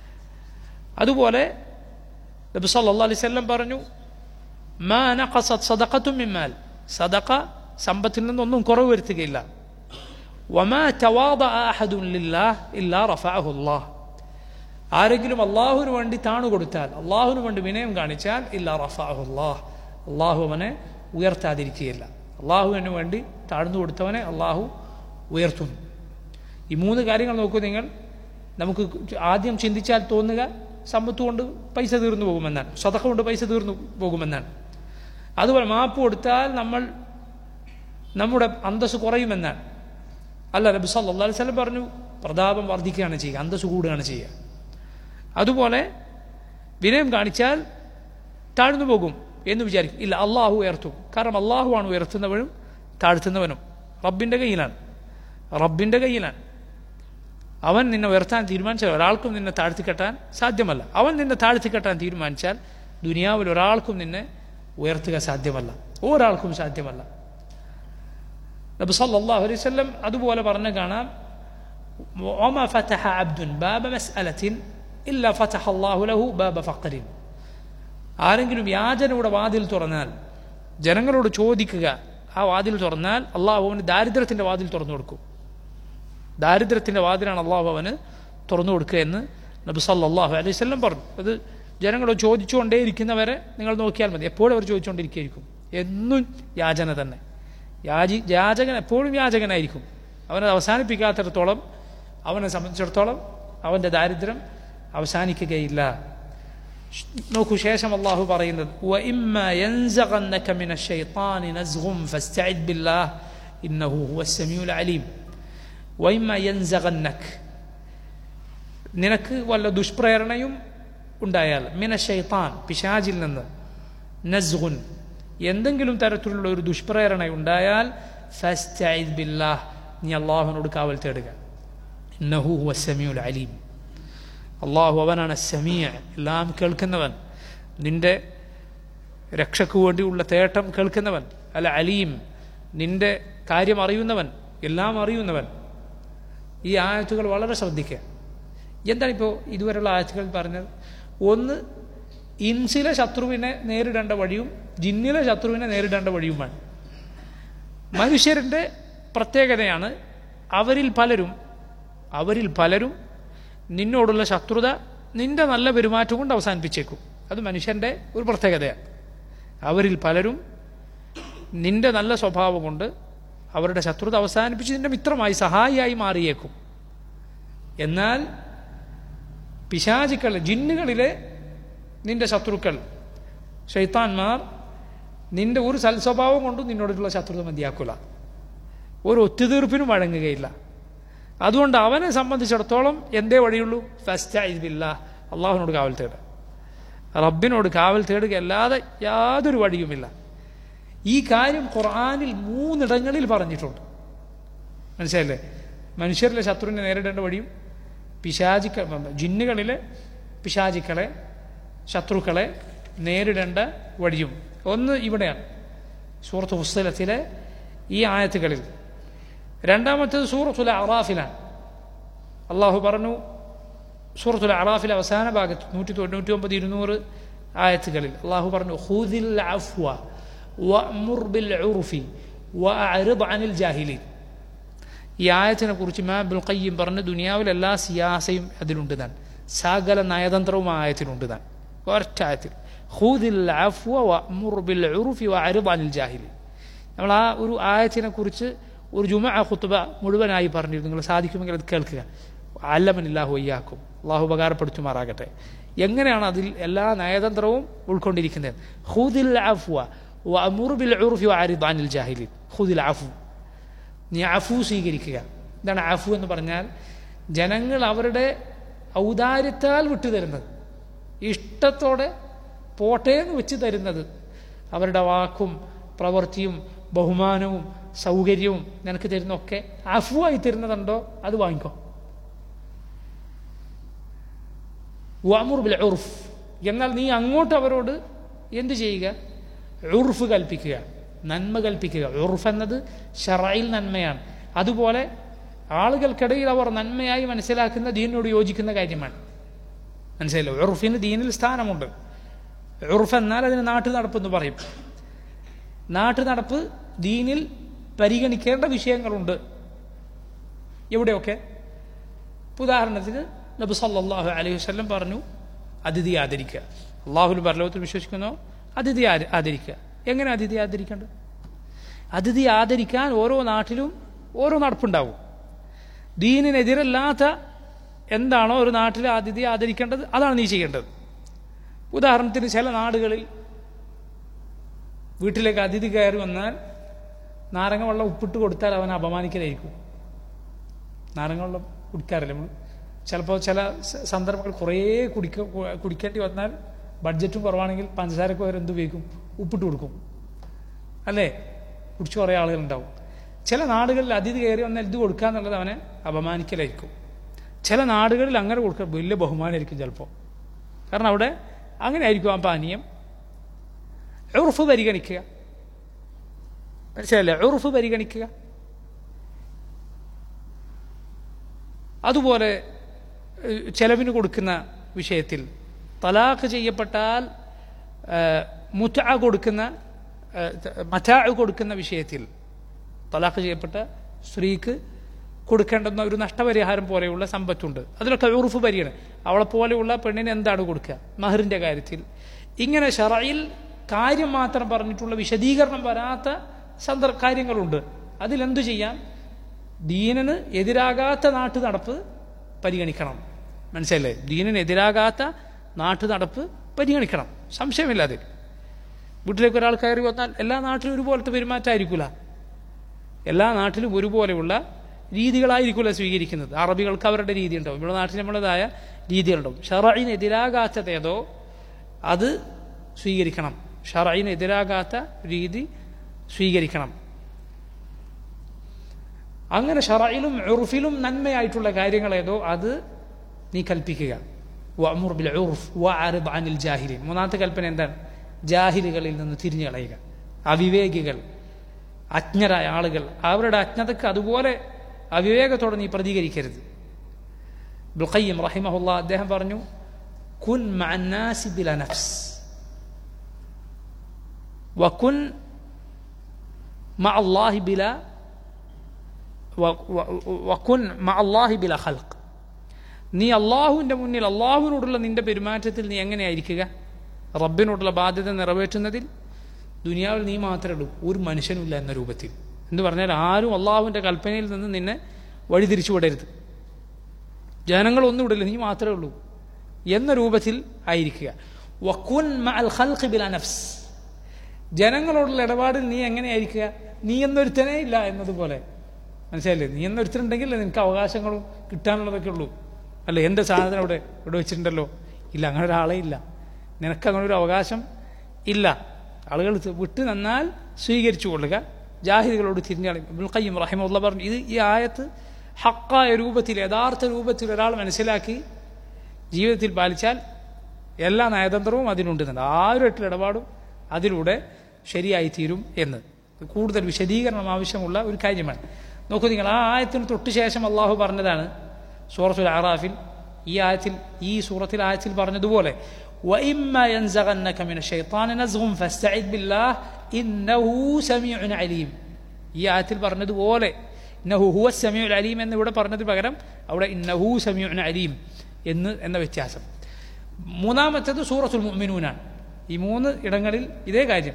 അതുപോലെ നബി സല്ലല്ലാഹു അലൈഹി വസല്ലം പറഞ്ഞു മാ നഖസത് സദഖത്തും മിമ്മാൽ സദഖ സമ്പത്തിൽ നിന്നൊന്നും കുറവ് വരുത്തുകയില്ല വമാ തവാദഅ അഹദുൻ ലില്ലാഹ് ഇല്ലാ റഫഅഹു അല്ലാഹ് ആരെങ്കിലും അള്ളാഹുവിന് വേണ്ടി താണു കൊടുത്താൽ അള്ളാഹുവിന് വേണ്ടി വിനയം കാണിച്ചാൽ ഇല്ല റഫഅഹു അല്ലാഹ് അള്ളാഹു അവനെ ഉയർത്താതിരിക്കുകയില്ല അള്ളാഹുവിന് വേണ്ടി താഴ്ന്നു കൊടുത്തവനെ അള്ളാഹു ഉയർത്തുന്നു ഈ മൂന്ന് കാര്യങ്ങൾ നോക്കൂ നിങ്ങൾ നമുക്ക് ആദ്യം ചിന്തിച്ചാൽ തോന്നുക സമ്പത്ത് കൊണ്ട് പൈസ തീർന്നു പോകുമെന്നാണ് സ്വതക്ക കൊണ്ട് പൈസ തീർന്നു പോകുമെന്നാണ് അതുപോലെ മാപ്പ് കൊടുത്താൽ നമ്മൾ നമ്മുടെ അന്തസ് കുറയുമെന്നാണ് അല്ല നബി സല്ലല്ലാഹു അലൈഹി വസല്ലം പറഞ്ഞു പ്രതാപം വർദ്ധിക്കുകയാണ് ചെയ്യുക അന്തസ് കൂടുകയാണ് ചെയ്യുക അതുപോലെ വിനയം കാണിച്ചാൽ താഴ്ന്നു പോകും എന്ന് വിചാരിക്കും ഇല്ല അള്ളാഹു ഉയർത്തും കാരണം അള്ളാഹുവാണ് ഉയർത്തുന്നവനും താഴ്ത്തുന്നവനും റബ്ബിൻ്റെ കയ്യിലാണ് റബ്ബിൻ്റെ കയ്യിലാണ് അവൻ നിന്നെ ഉയർത്താൻ തീരുമാനിച്ചാൽ ഒരാൾക്കും നിന്നെ താഴ്ത്തിക്കെട്ടാൻ സാധ്യമല്ല അവൻ നിന്നെ താഴ്ത്തിക്കെട്ടാൻ തീരുമാനിച്ചാൽ ദുനിയാവിൽ ഒരാൾക്കും നിന്നെ ഉയർത്തുക സാധ്യമല്ല ഒരാൾക്കും സാധ്യമല്ല നബി സല്ലല്ലാഹു അലൈഹി വസല്ലം അതുപോലെ പറഞ്ഞു കാണാം وما فتح عبد باب مسألة إلا فتح الله له باب فقر ആരെങ്കിലും യാചനയുടെ വാതിൽ തുറന്നാൽ ജനങ്ങളോട് ചോദിക്കുക ആ വാതിൽ തുറന്നാൽ അള്ളാഹു അവന് ദാരിദ്ര്യത്തിൻ്റെ വാതിൽ തുറന്നു കൊടുക്കും ദാരിദ്ര്യത്തിൻ്റെ വാതിലാണ് അള്ളാഹു അവന് തുറന്നു കൊടുക്കുക എന്ന് നബി സല്ലല്ലാഹു അലൈഹി വസല്ലം പറഞ്ഞു അത് ജനങ്ങളോട് ചോദിച്ചുകൊണ്ടേയിരിക്കുന്നവരെ നിങ്ങൾ നോക്കിയാൽ മതി എപ്പോഴും അവർ ചോദിച്ചുകൊണ്ടിരിക്കുകയായിരിക്കും എന്നും യാചന തന്നെ യാചി യാചകൻ എപ്പോഴും യാചകനായിരിക്കും അവനത് അവസാനിപ്പിക്കാത്തിടത്തോളം അവനെ സംബന്ധിച്ചിടത്തോളം അവൻ്റെ ദാരിദ്ര്യം അവസാനിക്കുകയില്ല നോക്കൂ ശേഷം അള്ളാഹു പറയുന്നത് وَإِمَّا يَنزَغَنَّكَ مِنَ الشَّيْطَانِ نَزْغٌ فَاسْتَعِذْ بِاللَّهِ إِنَّهُ هُوَ السَّمِيعُ الْعَلِيمُ وَإِمَّا يَنزَغَنَّكَ നിനക്ക് വല്ല ദുഷ്പ്രേരണയും ഉണ്ടായാൽ മിന ഷെയ്ത്താൻ പിശാജിൽ നിന്ന് നസ്ഗുൻ എന്തെങ്കിലും തരത്തിലുള്ള ഒരു ദുഷ്പ്രേരണ ഉണ്ടായാൽ ഫസ്തഇദ് ബില്ലാഹ് നീ അള്ളാഹുവിനോട് കാവൽ തേടുക ഇന്നഹു ഹുവ സമീഉൽ അലീം അള്ളാഹു അവനാണ് സമീയ എല്ലാം കേൾക്കുന്നവൻ നിന്റെ രക്ഷയ്ക്ക് വേണ്ടിയുള്ള തേട്ടം കേൾക്കുന്നവൻ അല്ല അലീം നിന്റെ കാര്യം അറിയുന്നവൻ എല്ലാം അറിയുന്നവൻ ഈ ആയത്തുകൾ വളരെ ശ്രദ്ധിക്കുക എന്താണ് ഇപ്പോൾ ഇതുവരെയുള്ള ആയത്തുകൾ പറഞ്ഞത് ഒന്ന് ഇൻസിലെ ശത്രുവിനെ നേരിടേണ്ട വഴിയും ജിന്നിലെ ശത്രുവിനെ നേരിടേണ്ട വഴിയുമാണ് മനുഷ്യരുടെ പ്രത്യേകതയാണ് അവരിൽ പലരും അവരിൽ പലരും നിന്നോടുള്ള ശത്രുത നിന്റെ നല്ല പെരുമാറ്റം കൊണ്ട് അവസാനിപ്പിച്ചേക്കും അത് മനുഷ്യൻ്റെ ഒരു പ്രത്യേകതയാണ് അവരിൽ പലരും നിന്റെ നല്ല സ്വഭാവം കൊണ്ട് അവരുടെ ശത്രുത അവസാനിപ്പിച്ച് നിന്റെ മിത്രമായി സഹായിയായി മാറിയേക്കും എന്നാൽ പിശാചുക്കൾ ജിന്നുകളിലെ നിന്റെ ശത്രുക്കൾ ഷെയ്ത്താൻമാർ നിന്റെ ഒരു സൽസ്വഭാവം കൊണ്ടും നിന്നോടുള്ള ശത്രുത മതിയാക്കില്ല ഒരു ഒത്തുതീർപ്പിനും വഴങ്ങുകയില്ല അതുകൊണ്ട് അവനെ സംബന്ധിച്ചിടത്തോളം എന്തേ വഴിയുള്ളൂ ഫസ്റ്റ് ഇതില്ല അള്ളാഹുവിനോട് കാവൽ തേടുക റബ്ബിനോട് കാവൽ തേടുക അല്ലാതെ യാതൊരു വഴിയുമില്ല ഈ കാര്യം ഖുർആാനിൽ മൂന്നിടങ്ങളിൽ പറഞ്ഞിട്ടുണ്ട് മനസ്സിലല്ലേ മനുഷ്യരിലെ ശത്രുവിനെ നേരിടേണ്ട വഴിയും പിശാചിക്ക ജിന്നുകളിലെ പിശാചിക്കളെ ശത്രുക്കളെ നേരിടേണ്ട വഴിയും ഒന്ന് ഇവിടെയാണ് സൂറത്ത് പുസ്തകത്തിലെ ഈ ആയത്തുകളിൽ രണ്ടാമത്തേത് സൂറത്തുൽ അറാഫിലാണ് അള്ളാഹു പറഞ്ഞു സൂറത്തുൽ അറാഫിലെ അവസാന ഭാഗത്ത് നൂറ്റി തൊണ്ണൂറ്റി ഒമ്പത് ഇരുന്നൂറ് ആയത്തുകളിൽ അള്ളാഹു പറഞ്ഞു ഹുദിൽ അഫ്വ വഅ്മുർ ബിൽ ഉർഫി വഅറിദ് അനിൽ ജാഹിലീൻ ഈ ആയത്തിനെ കുറിച്ച് ഇമാം ബുൽ ഖയ്യം പറഞ്ഞു ദുനിയാവിലെ എല്ലാ സിയാസയും അതിലുണ്ട് താൻ സകല നയതന്ത്രവും ആ ആയത്തിലുണ്ട് താൻ ഒരൊറ്റ ആയത്തിൽ ഹൂദിൽ അഫ്വ വഅ്മുർ ബിൽ ഉർഫി വഅറിദ് അനിൽ ജാഹിലീൻ നമ്മൾ ആ ഒരു ആയത്തിനെ കുറിച്ച് ഒരു ജുമ ഖുത്തുബ മുഴുവനായി പറഞ്ഞിരുന്നു നിങ്ങൾ സാധിക്കുമെങ്കിൽ അത് കേൾക്കുക അല്ലമനില്ലാഹു അയ്യാക്കും അള്ളാഹു ഉപകാരപ്പെടുത്തുമാറാകട്ടെ എങ്ങനെയാണ് അതിൽ എല്ലാ നയതന്ത്രവും ഉൾക്കൊണ്ടിരിക്കുന്നത് ഹുദിൽ അഫ്വ വഅമുർ ബിൽ ഉർഫി വഅരിദ് അനിൽ ജാഹിലിൻ ഖുദിൽ അഫു നീ അഫു സ്വീകരിക്കുക എന്താണ് അഫു എന്ന് പറഞ്ഞാൽ ജനങ്ങൾ അവരുടെ ഔദാര്യത്താൽ വിട്ടുതരുന്നത് ഇഷ്ടത്തോടെ പോട്ടെ എന്ന് വെച്ച് തരുന്നത് അവരുടെ വാക്കും പ്രവൃത്തിയും ബഹുമാനവും സൗകര്യവും നിനക്ക് തരുന്നൊക്കെ അഫുവായി തരുന്നതുണ്ടോ അത് വാങ്ങിക്കോ വാമുർ ബിൽ ഉർഫ് എന്നാൽ നീ അങ്ങോട്ട് അവരോട് എന്ത് ചെയ്യുക ഉർഫ് കൽപ്പിക്കുക നന്മ കൽപ്പിക്കുക ഉർഫ് എന്നത് ഷറയിൽ നന്മയാണ് അതുപോലെ ആളുകൾക്കിടയിൽ അവർ നന്മയായി മനസ്സിലാക്കുന്ന ദീനിനോട് യോജിക്കുന്ന കാര്യമാണ് മനസ്സിലല്ലോ ഉറുഫിന് ദീനിൽ സ്ഥാനമുണ്ട് ഉറുഫ് എന്നാൽ അതിന് നാട്ടു നടപ്പെന്ന് പറയും നാട്ടു നടപ്പ് ദീനിൽ പരിഗണിക്കേണ്ട വിഷയങ്ങളുണ്ട് എവിടെയൊക്കെ ഉദാഹരണത്തിന് നബി സല്ലല്ലാഹു അലൈഹി വസല്ലം പറഞ്ഞു അതിഥി ആദരിക്കുക അള്ളാഹുൽ പരലോകത്തിൽ വിശ്വസിക്കുന്നോ അതിഥി ആദ- ആദരിക്കുക എങ്ങനെ അതിഥി ആദരിക്കേണ്ടത് അതിഥി ആദരിക്കാൻ ഓരോ നാട്ടിലും ഓരോ നടപ്പുണ്ടാവും ദീനിനെതിരല്ലാത്ത എന്താണോ ഒരു നാട്ടിൽ അതിഥി ആദരിക്കേണ്ടത് അതാണ് നീ ചെയ്യേണ്ടത് ഉദാഹരണത്തിന് ചില നാടുകളിൽ വീട്ടിലേക്ക് അതിഥി കയറി വന്നാൽ നാരങ്ങ വെള്ളം ഉപ്പിട്ട് കൊടുത്താൽ അവൻ അപമാനിക്കലായിരിക്കും നാരങ്ങ വെള്ളം കുടിക്കാറില്ല നമ്മൾ ചിലപ്പോൾ ചില സ- സന്ദർഭങ്ങൾ കുറേ കുടിക്ക കു- കുടിക്കേണ്ടി വന്നാൽ ബഡ്ജറ്റും കുറവാണെങ്കിൽ പഞ്ചസാരക്ക് പകരം എന്ത് ഉപയോഗിക്കും ഉപ്പിട്ട് കൊടുക്കും അല്ലേ കുടിച്ച് കുറേ ആളുകളുണ്ടാവും ചില നാടുകളിൽ അതിഥി കയറി വന്നാൽ ഇത് കൊടുക്കുക എന്നുള്ളത് അവനെ അപമാനിക്കലായിരിക്കും ചില നാടുകളിൽ അങ്ങനെ കൊടുക്കുക വലിയ ബഹുമാനമായിരിക്കും ചിലപ്പോൾ കാരണം അവിടെ അങ്ങനെ ആയിരിക്കും ആ പാനീയം ഉറുഫ് പരിഗണിക്കുക മനസ്സിലല്ലേ ഉറുഫ് പരിഗണിക്കുക അതുപോലെ ഏഹ്, ചെലവിന് കൊടുക്കുന്ന വിഷയത്തിൽ തലാഖ് ചെയ്യപ്പെട്ടാൽ മുറ്റ കൊടുക്കുന്ന മറ്റാ കൊടുക്കുന്ന വിഷയത്തിൽ തലാഖ് ചെയ്യപ്പെട്ട സ്ത്രീക്ക് കൊടുക്കേണ്ടുന്ന ഒരു നഷ്ടപരിഹാരം പോലെയുള്ള സമ്പത്തുണ്ട് അതിലൊക്കെ ഉറുഫ് പരിഗണന അവളെ പോലെയുള്ള പെണ്ണിന് എന്താണ് കൊടുക്കുക മഹറിൻ്റെ കാര്യത്തിൽ ഇങ്ങനെ ഷറയിൽ കാര്യം മാത്രം പറഞ്ഞിട്ടുള്ള വിശദീകരണം വരാത്ത സന്ദർഭ കാര്യങ്ങളുണ്ട് അതിലെന്തു ചെയ്യാം ദീനിന് എതിരാകാത്ത നാട്ടു നടപ്പ് പരിഗണിക്കണം മനസ്സിലല്ലേ ദീനിന് എതിരാകാത്ത നാട്ടു നടപ്പ് പരിഗണിക്കണം സംശയമില്ല അതിൽ വീട്ടിലേക്ക് ഒരാൾ കയറി വന്നാൽ എല്ലാ നാട്ടിലും ഒരുപോലത്തെ പെരുമാറ്റമായിരിക്കില്ല എല്ലാ നാട്ടിലും ഒരുപോലെയുള്ള രീതികളായിരിക്കില്ല സ്വീകരിക്കുന്നത് അറബികൾക്ക് അവരുടെ രീതി ഉണ്ടാവും ഇവിടെ നാട്ടിൽ നമ്മളതായ രീതികളുണ്ടാവും ഷറയിന് എതിരാകാത്തതേതോ അത് സ്വീകരിക്കണം ഷറയിന് എതിരാകാത്ത രീതി സ്വീകരിക്കണം അങ്ങനെ ഷറയിലും ഉറുഫിലും നന്മയായിട്ടുള്ള കാര്യങ്ങൾ ഏതോ അത് നീ കൽപ്പിക്കുക വഅമുർ ബിൽ ഉർഫ് വഅറിദ് അനിൽ ജാഹിലിൻ മൂന്നാമത്തെ കൽപ്പന എന്താണ് ജാഹിലുകളിൽ നിന്ന് തിരിഞ്ഞു കളയുക അവിവേകികൾ അജ്ഞരായ ആളുകൾ അവരുടെ അജ്ഞതക്ക് അതുപോലെ അവിവേകത്തോടെ നീ പ്രതികരിക്കരുത് ബുഖയ്യം റഹിമഹുല്ല അദ്ദേഹം പറഞ്ഞു കുൻ മഅന്നാസി ബില നഫ്സ് വകുൻ മഅ അല്ലാഹി ബില വകുൻ മഅ അല്ലാഹി ബില ഖൽഖ് നീ അള്ളാഹുവിൻ്റെ മുന്നിൽ അള്ളാഹുവിനോടുള്ള നിന്റെ പെരുമാറ്റത്തിൽ നീ എങ്ങനെയായിരിക്കുക റബ്ബിനോടുള്ള ബാധ്യത നിറവേറ്റുന്നതിൽ ദുനിയാവിൽ നീ മാത്രമേ ഉള്ളൂ ഒരു മനുഷ്യനുമില്ല എന്ന രൂപത്തിൽ എന്ന് പറഞ്ഞാൽ ആരും അള്ളാഹുവിൻ്റെ കൽപ്പനയിൽ നിന്ന് നിന്നെ വഴിതിരിച്ചു വിടരുത് ജനങ്ങളൊന്നും വിടില്ല നീ മാത്രമേ ഉള്ളൂ എന്ന രൂപത്തിൽ ആയിരിക്കുക വക്കുൻ മഅൽ ഖൽഖി ബില നഫ്സ് ജനങ്ങളോടുള്ള ഇടപാടിൽ നീ എങ്ങനെയായിരിക്കുക നീ എന്നൊരുത്തനേ ഇല്ല എന്നതുപോലെ മനസ്സിലായില്ലേ നീ എന്നൊരുത്തരുണ്ടെങ്കിൽ നിനക്ക് അവകാശങ്ങളും കിട്ടാനുള്ളതൊക്കെ ഉള്ളൂ അല്ലേ എൻ്റെ സാധനം ഇവിടെ ഇവിടെ വെച്ചിട്ടുണ്ടല്ലോ ഇല്ല അങ്ങനെ ഒരാളെ ഇല്ല നിനക്ക് അങ്ങനെ ഒരു അവകാശം ഇല്ല ആളുകൾ വിട്ട് നിന്നാൽ സ്വീകരിച്ചു കൊള്ളുക ജാഹിദികളോട് തിരിഞ്ഞാളി ഇബ്നുൽ ഖയ്യിം റഹിമുള്ള പറഞ്ഞു ഇത് ഈ ആയത്ത് ഹക്കായ രൂപത്തിൽ യഥാർത്ഥ രൂപത്തിൽ ഒരാൾ മനസ്സിലാക്കി ജീവിതത്തിൽ പാലിച്ചാൽ എല്ലാ നയതന്ത്രവും അതിനുണ്ടെന്നുണ്ട് ആരുമായിട്ടുള്ള ഇടപാടും അതിലൂടെ ശരിയായി തീരും എന്ന് കൂടുതൽ വിശദീകരണം ആവശ്യമുള്ള ഒരു കാര്യമാണ് നോക്കൂ നിങ്ങൾ ആ ആയത്തിന് തൊട്ട് ശേഷം അള്ളാഹു പറഞ്ഞതാണ് സൂറത്തുൽ അറാഫിൽ ഈ ആയത്തിൽ ഈ സൂറത്തിൽ ആയത്തിൽ പറഞ്ഞതുപോലെ وإما ينزغنك من الشيطان نزغ فاستعذ بالله إنه سميع عليم ഈ ആയത്തിൽ പറഞ്ഞതുപോലെ ഇന്നഹു ഹുവ സമീഉ അലീം എന്ന് ഇവിടെ പറഞ്ഞതിന് പകരം അവിടെ ഇന്നഹു സമീഉ അലീം എന്ന് എന്ന വ്യത്യാസം മൂന്നാമത്തേത് സൂറത്തുൽ മുഅ്മിനൂനാണ് ഈ മൂന്ന് ഇടങ്ങളിൽ ഇതേ കാര്യം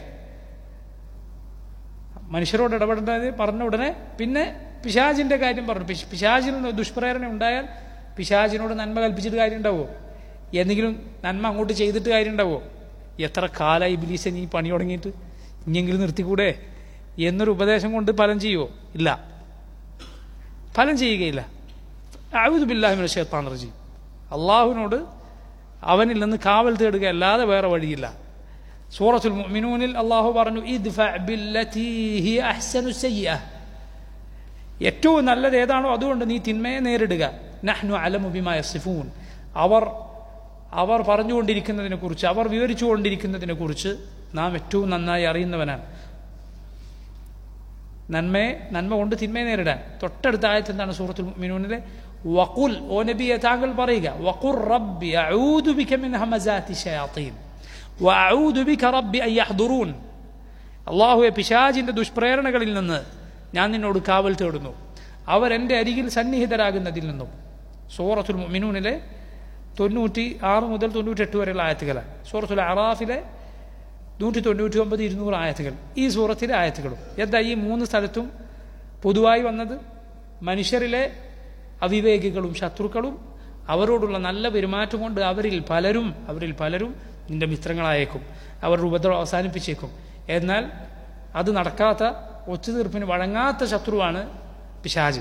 മനുഷ്യരോട് ഇടപെടേണ്ടത് പറഞ്ഞ ഉടനെ പിന്നെ പിശാജിന്റെ കാര്യം പറഞ്ഞു പിശ്- പിശാചിൽ നിന്ന് ദുഷ്പ്രേരണ ഉണ്ടായാൽ പിശാചിനോട് നന്മ കൽപ്പിച്ചിട്ട് കാര്യം ഉണ്ടാവുമോ എന്തെങ്കിലും നന്മ അങ്ങോട്ട് ചെയ്തിട്ട് കാര്യം ഉണ്ടാവുമോ എത്ര കാലമായി ഇബിലീസെ നീ പണി തുടങ്ങിയിട്ട് ഇനിയെങ്കിലും നിർത്തിക്കൂടെ എന്നൊരു ഉപദേശം കൊണ്ട് ഫലം ചെയ്യുമോ ഇല്ല ഫലം ചെയ്യുകയില്ല അഴുതു ബില്ലാഹിമിന് ഷേത്താൻ റജി അള്ളാഹുവിനോട് അവനിൽ നിന്ന് കാവൽ തേടുക അല്ലാതെ വേറെ വഴിയില്ല സൂറത്തുൽ മുഅ്മിനൂനിൽ അള്ളാഹു പറഞ്ഞു ഇദ്ഫഅ ബില്ലതീ ഹിയ അഹ്സനു സയ്യിഅ ഏറ്റവും നല്ലത് ഏതാണോ അതുകൊണ്ട് നീ തിന്മയെ നേരിടുക നഹ്നു അലമു ബിമാ യസിഫൂൻ അവർ അവർ പറഞ്ഞുകൊണ്ടിരിക്കുന്നതിനെ കുറിച്ച് അവർ വിവരിച്ചു കൊണ്ടിരിക്കുന്നതിനെ കുറിച്ച് നാം ഏറ്റവും നന്നായി അറിയുന്നവനാണ് നന്മയെ നന്മ കൊണ്ട് തിന്മയെ നേരിടാൻ തൊട്ടടുത്ത ആയത്ത് എന്താണ് സൂറത്തുൽ മുഅ്മിനൂനിലെ വഖുൽ ഓ നബിയെ താങ്കൾ പറയുക വഖുർ റബ്ബി അഊദു ബിക മിൻ ഹമസാതി ശയാത്തീൻ വഅഊദു ബിക റബ്ബി അൻ യഹ്ദുറൂൻ അള്ളാഹുവെ പിശാചിന്റെ ദുഷ്പ്രേരണകളിൽ നിന്ന് ഞാൻ നിന്നോട് കാവൽ തേടുന്നു അവരെൻ്റെ അരികിൽ സന്നിഹിതരാകുന്നതിൽ നിന്നും സൂറത്തുൽ മുഅ്മിനൂനിലെ തൊണ്ണൂറ്റി ആറ് മുതൽ തൊണ്ണൂറ്റെട്ട് വരെയുള്ള ആയത്തുകളാണ് സൂറത്തുൽ അറാഫിലെ നൂറ്റി തൊണ്ണൂറ്റി ഒമ്പത് ഇരുന്നൂറ് ആയത്തുകൾ ഈ സൂറത്തിലെ ആയത്തുകളും എന്താ ഈ മൂന്ന് സ്ഥലത്തും പൊതുവായി വന്നത് മനുഷ്യരിലെ അവിവേകികളും ശത്രുക്കളും അവരോടുള്ള നല്ല പെരുമാറ്റം കൊണ്ട് അവരിൽ പലരും അവരിൽ പലരും നിന്റെ മിത്രങ്ങളായേക്കും അവരുടെ ഉപദ്രവം അവസാനിപ്പിച്ചേക്കും എന്നാൽ അത് നടക്കാത്ത ഒത്തുതീർപ്പിന് വഴങ്ങാത്ത ശത്രുവാണ് പിശാജ്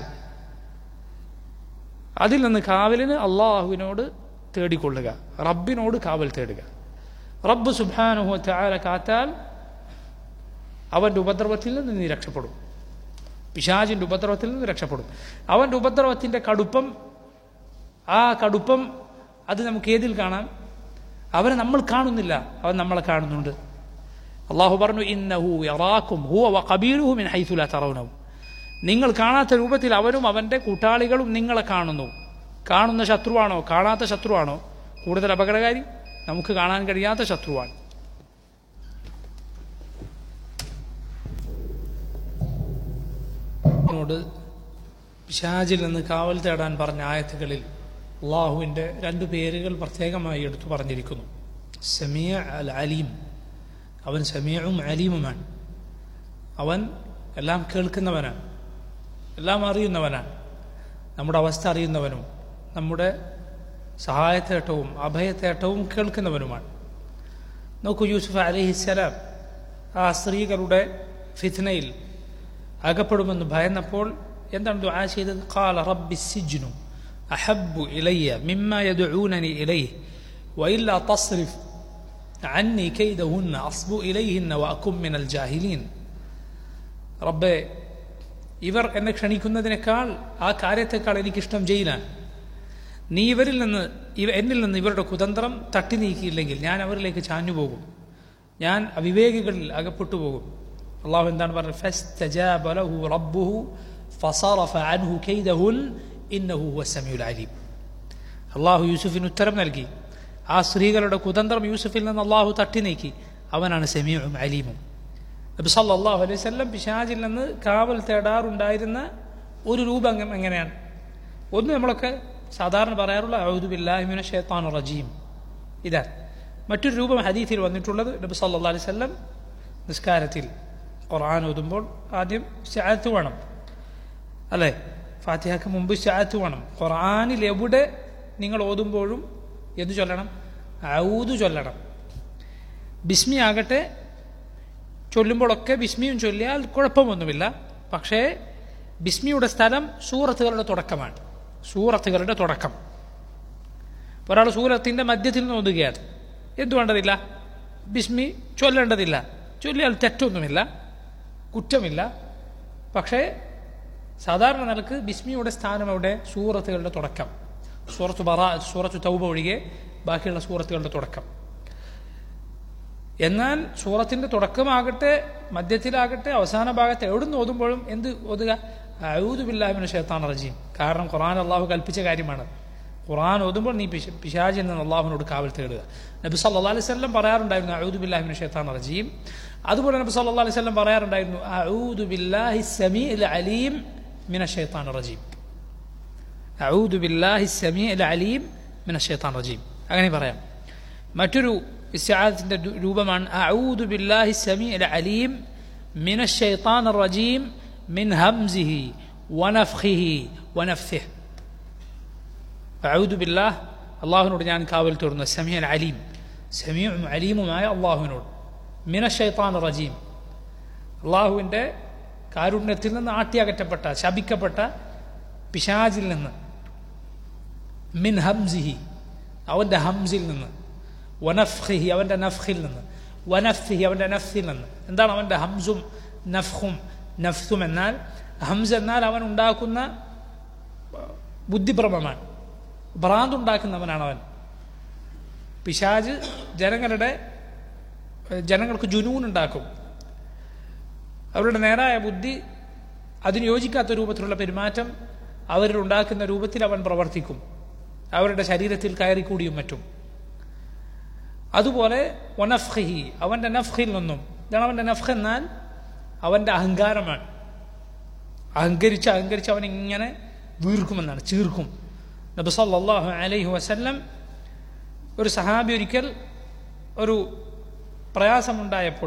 അതിൽ നിന്ന് കാവലിന് അള്ളാഹുവിനോട് തേടിക്കൊള്ളുക റബ്ബിനോട് കാവൽ തേടുക റബ്ബ് സുബാനുഹു ചാല കാത്താൽ അവൻ്റെ ഉപദ്രവത്തിൽ നിന്ന് നീ രക്ഷപ്പെടും പിശാജിൻ്റെ ഉപദ്രവത്തിൽ നിന്ന് രക്ഷപ്പെടും അവൻ്റെ ഉപദ്രവത്തിൻ്റെ കടുപ്പം ആ കടുപ്പം അത് നമുക്ക് ഏതിൽ കാണാം അവനെ നമ്മൾ കാണുന്നില്ല അവൻ നമ്മളെ കാണുന്നുണ്ട് അള്ളാഹു പറഞ്ഞു ഇന്നഹു യറാക്കും ഹുവ വ കബീലുഹു മിൻ ഹൈസുല തറവുനവും നിങ്ങൾ കാണാത്ത രൂപത്തിൽ അവരും അവൻ്റെ കൂട്ടാളികളും നിങ്ങളെ കാണുന്നു കാണുന്ന ശത്രുവാണോ കാണാത്ത ശത്രുവാണോ കൂടുതൽ അപകടകാരി നമുക്ക് കാണാൻ കഴിയാത്ത ശത്രുവാണ് ോട് പിശാജിൽ നിന്ന് കാവൽ തേടാൻ പറഞ്ഞ ആയത്തുകളിൽ അള്ളാഹുവിൻ്റെ രണ്ട് പേരുകൾ പ്രത്യേകമായി എടുത്തു പറഞ്ഞിരിക്കുന്നു സമീയ അൽ അലീം അവൻ സമീയും അലീമുമാണ് അവൻ എല്ലാം കേൾക്കുന്നവനാണ് എല്ലാം അറിയുന്നവനാണ് നമ്മുടെ അവസ്ഥ അറിയുന്നവനും നമ്മുടെ സഹായത്തേട്ടവും അഭയത്തേട്ടവും കേൾക്കുന്നവനുമാണ് നോക്കൂ യൂസുഫ് അലിഹിസ്സലാം ആ സ്ത്രീകളുടെ ഫിത്നയിൽ അകപ്പെടുമെന്ന് ഭയന്നപ്പോൾ എന്താണ് ദുആ ചെയ്തത് ഖാല റബ്ബി സിജ്നു അഹബ്ബു ഇലയ്യ മിമ്മ യദഊനനി ഇലൈഹി വഇല്ല തസ്രിഫ് عني كيدهن أصبو إليهن وأكن من الجاهلين റബ്ബെ ഇവർ എന്നെ ക്ഷണിക്കുന്നതിനേക്കാൾ ആ കാര്യത്തെക്കാൾ എനിക്കിഷ്ടം ജയിലാണ് നീ ഇവരിൽ നിന്ന് ഇവ എന്നിൽ നിന്ന് ഇവരുടെ കുതന്ത്രം തട്ടി നീക്കിയില്ലെങ്കിൽ ഞാൻ അവരിലേക്ക് ചാഞ്ഞു പോകും ഞാൻ അവിവേകികളിൽ അകപ്പെട്ടു പോകും അള്ളാഹു എന്താണ് പറഞ്ഞത് فاستجاب له ربه فصرف عنه كيدهن إنه هو السميع العليم അള്ളാഹു യൂസുഫിന് ഉത്തരം നൽകി ആ സ്ത്രീകളുടെ കുതന്ത്രം യൂസുഫിൽ നിന്ന് അള്ളാഹു തട്ടി നീക്കി അവനാണ് സെമിയും അലീമും നബി സല്ലല്ലാഹു അലൈഹി വസല്ലം പിശാചിൽ നിന്ന് കാവൽ തേടാറുണ്ടായിരുന്ന ഒരു രൂപം എങ്ങനെയാണ് ഒന്ന് നമ്മളൊക്കെ സാധാരണ പറയാറുള്ള ഔദു ബില്ലാഹിമിന ഷേത്താൻ റജീം ഇതാണ് മറ്റൊരു രൂപം ഹദീഫിൽ വന്നിട്ടുള്ളത് നബി സല്ലല്ലാഹു അലൈഹി വസല്ലം നിസ്കാരത്തിൽ ഖുർആൻ ഓതുമ്പോൾ ആദ്യം ഇസ്തിആത്ത് വേണം അല്ലേ ഫാത്തിഹക്ക് മുമ്പ് ഇസ്തിആത്ത് വേണം ഖുർആനിൽ എവിടെ നിങ്ങൾ ഓതുമ്പോഴും എന്ത് ചൊല്ലണം ഔദു ചൊല്ലണം ബിസ്മി ആകട്ടെ ചൊല്ലുമ്പോഴൊക്കെ ബിസ്മിയും ചൊല്ലിയാൽ കുഴപ്പമൊന്നുമില്ല പക്ഷേ ബിസ്മിയുടെ സ്ഥലം സൂറത്തുകളുടെ തുടക്കമാണ് സൂറത്തുകളുടെ തുടക്കം ഒരാൾ സൂറത്തിൻ്റെ മധ്യത്തിൽ നിന്ന് ഓതുകയാണ് എന്തു വേണ്ടതില്ല ബിസ്മി ചൊല്ലേണ്ടതില്ല ചൊല്ലിയാൽ തെറ്റൊന്നുമില്ല കുറ്റമില്ല പക്ഷേ സാധാരണ നിലക്ക് ബിസ്മിയുടെ സ്ഥാനം അവിടെ സൂറത്തുകളുടെ തുടക്കം സൂറത്ത് ബറ സൂറത്ത് തൗബ ഒഴികെ ബാക്കിയുള്ള സൂറത്തുകളുടെ തുടക്കം എന്നാൽ സൂറത്തിന്റെ തുടക്കമാകട്ടെ മധ്യത്തിലാകട്ടെ അവസാന ഭാഗത്ത് എവിടുന്ന് ഓതുമ്പോഴും എന്ത് ഓതുക അയൂദ് ബില്ലാഹിമിന് ഷേത്താൻ റജീം കാരണം ഖുറാൻ അള്ളാഹു കൽപ്പിച്ച കാര്യമാണ് ഖുറാൻ ഓതുമ്പോൾ നീ പിശ പിശാജിൽ നിന്ന് അള്ളാഹുവിനോട് കാവൽ തേടുക നബി സല്ലാ അലൈഹി സ്വല്ലം പറയാറുണ്ടായിരുന്നു അയൂദ് ബില്ലാഹിമിന് ഷേത്താൻ റജീം അതുപോലെ നബി സല്ലാ അലൈഹി സ്വല്ലം പറയാറുണ്ടായിരുന്നു അയൂദ് ബില്ലാഹി സമീ അലീം മിന ഷേത്താൻ റജീം അഊദു ബില്ലാഹി സമീ അലീം മിന ഷേത്താൻ റജീം അങ്ങനെ പറയാം മറ്റൊരു ഇസ്തിആദത്തിന്റെ രൂപമാണ് അഊദു ബില്ലാഹി സമീ അലീം മിന ഷൈത്താൻ റജീം മിൻ ഹംസിഹി വനഫ്ഖിഹി വനഫ്സിഹി അഊദു ബില്ലാഹ് അള്ളാഹുവിനോട് ഞാൻ കാവൽ തേടുന്നു സമീ അലീം സമീഉം അലീമുമായ അള്ളാഹുവിനോട് മിന ഷൈത്താൻ റജീം അള്ളാഹുവിൻ്റെ കാരുണ്യത്തിൽ നിന്ന് ആട്ടിയകറ്റപ്പെട്ട ശപിക്കപ്പെട്ട പിശാജിൽ നിന്ന് മിൻ ഹംസിഹി അവൻ്റെ ഹംസിൽ നിന്ന് വനഫ്ഹിഹി അവൻ്റെ നഫ്ഹിൽ നിന്ന് വനഫ്ഹിഹി അവൻ്റെ നഫ്സിൽ നിന്ന് എന്താണ് അവൻ്റെ ഹംസും നഫ്ഹും നഫ്സും എന്നാൽ ഹംസ് എന്നാൽ അവൻ ഉണ്ടാക്കുന്ന ബുദ്ധിഭ്രമമാണ് ഭ്രാന്തുണ്ടാക്കുന്നവനാണ് അവൻ പിശാജ് ജനങ്ങളുടെ ജനങ്ങൾക്ക് ജുനൂൻ ഉണ്ടാക്കും അവരുടെ നേരായ ബുദ്ധി അതിന് യോജിക്കാത്ത രൂപത്തിലുള്ള പെരുമാറ്റം അവരിൽ ഉണ്ടാക്കുന്ന രൂപത്തിൽ അവൻ പ്രവർത്തിക്കും അവരുടെ ശരീരത്തിൽ കയറിക്കൂടിയും മറ്റും അതുപോലെ വനഫ്ഹി അവൻ്റെ നഫ്ഹിൽ നിന്നും ഇതാണ് അവൻ്റെ നഫ്ഹ് എന്നാൽ അവൻ്റെ അഹങ്കാരമാണ് അഹങ്കരിച്ച് അഹങ്കരിച്ച് അവൻ ഇങ്ങനെ വീർക്കുമെന്നാണ് ചീർക്കും നബി സല്ലല്ലാഹു അലൈഹി വസല്ലം ഒരു സഹാബി ഒരിക്കൽ ഒരു പ്രയാസമുണ്ടായപ്പോൾ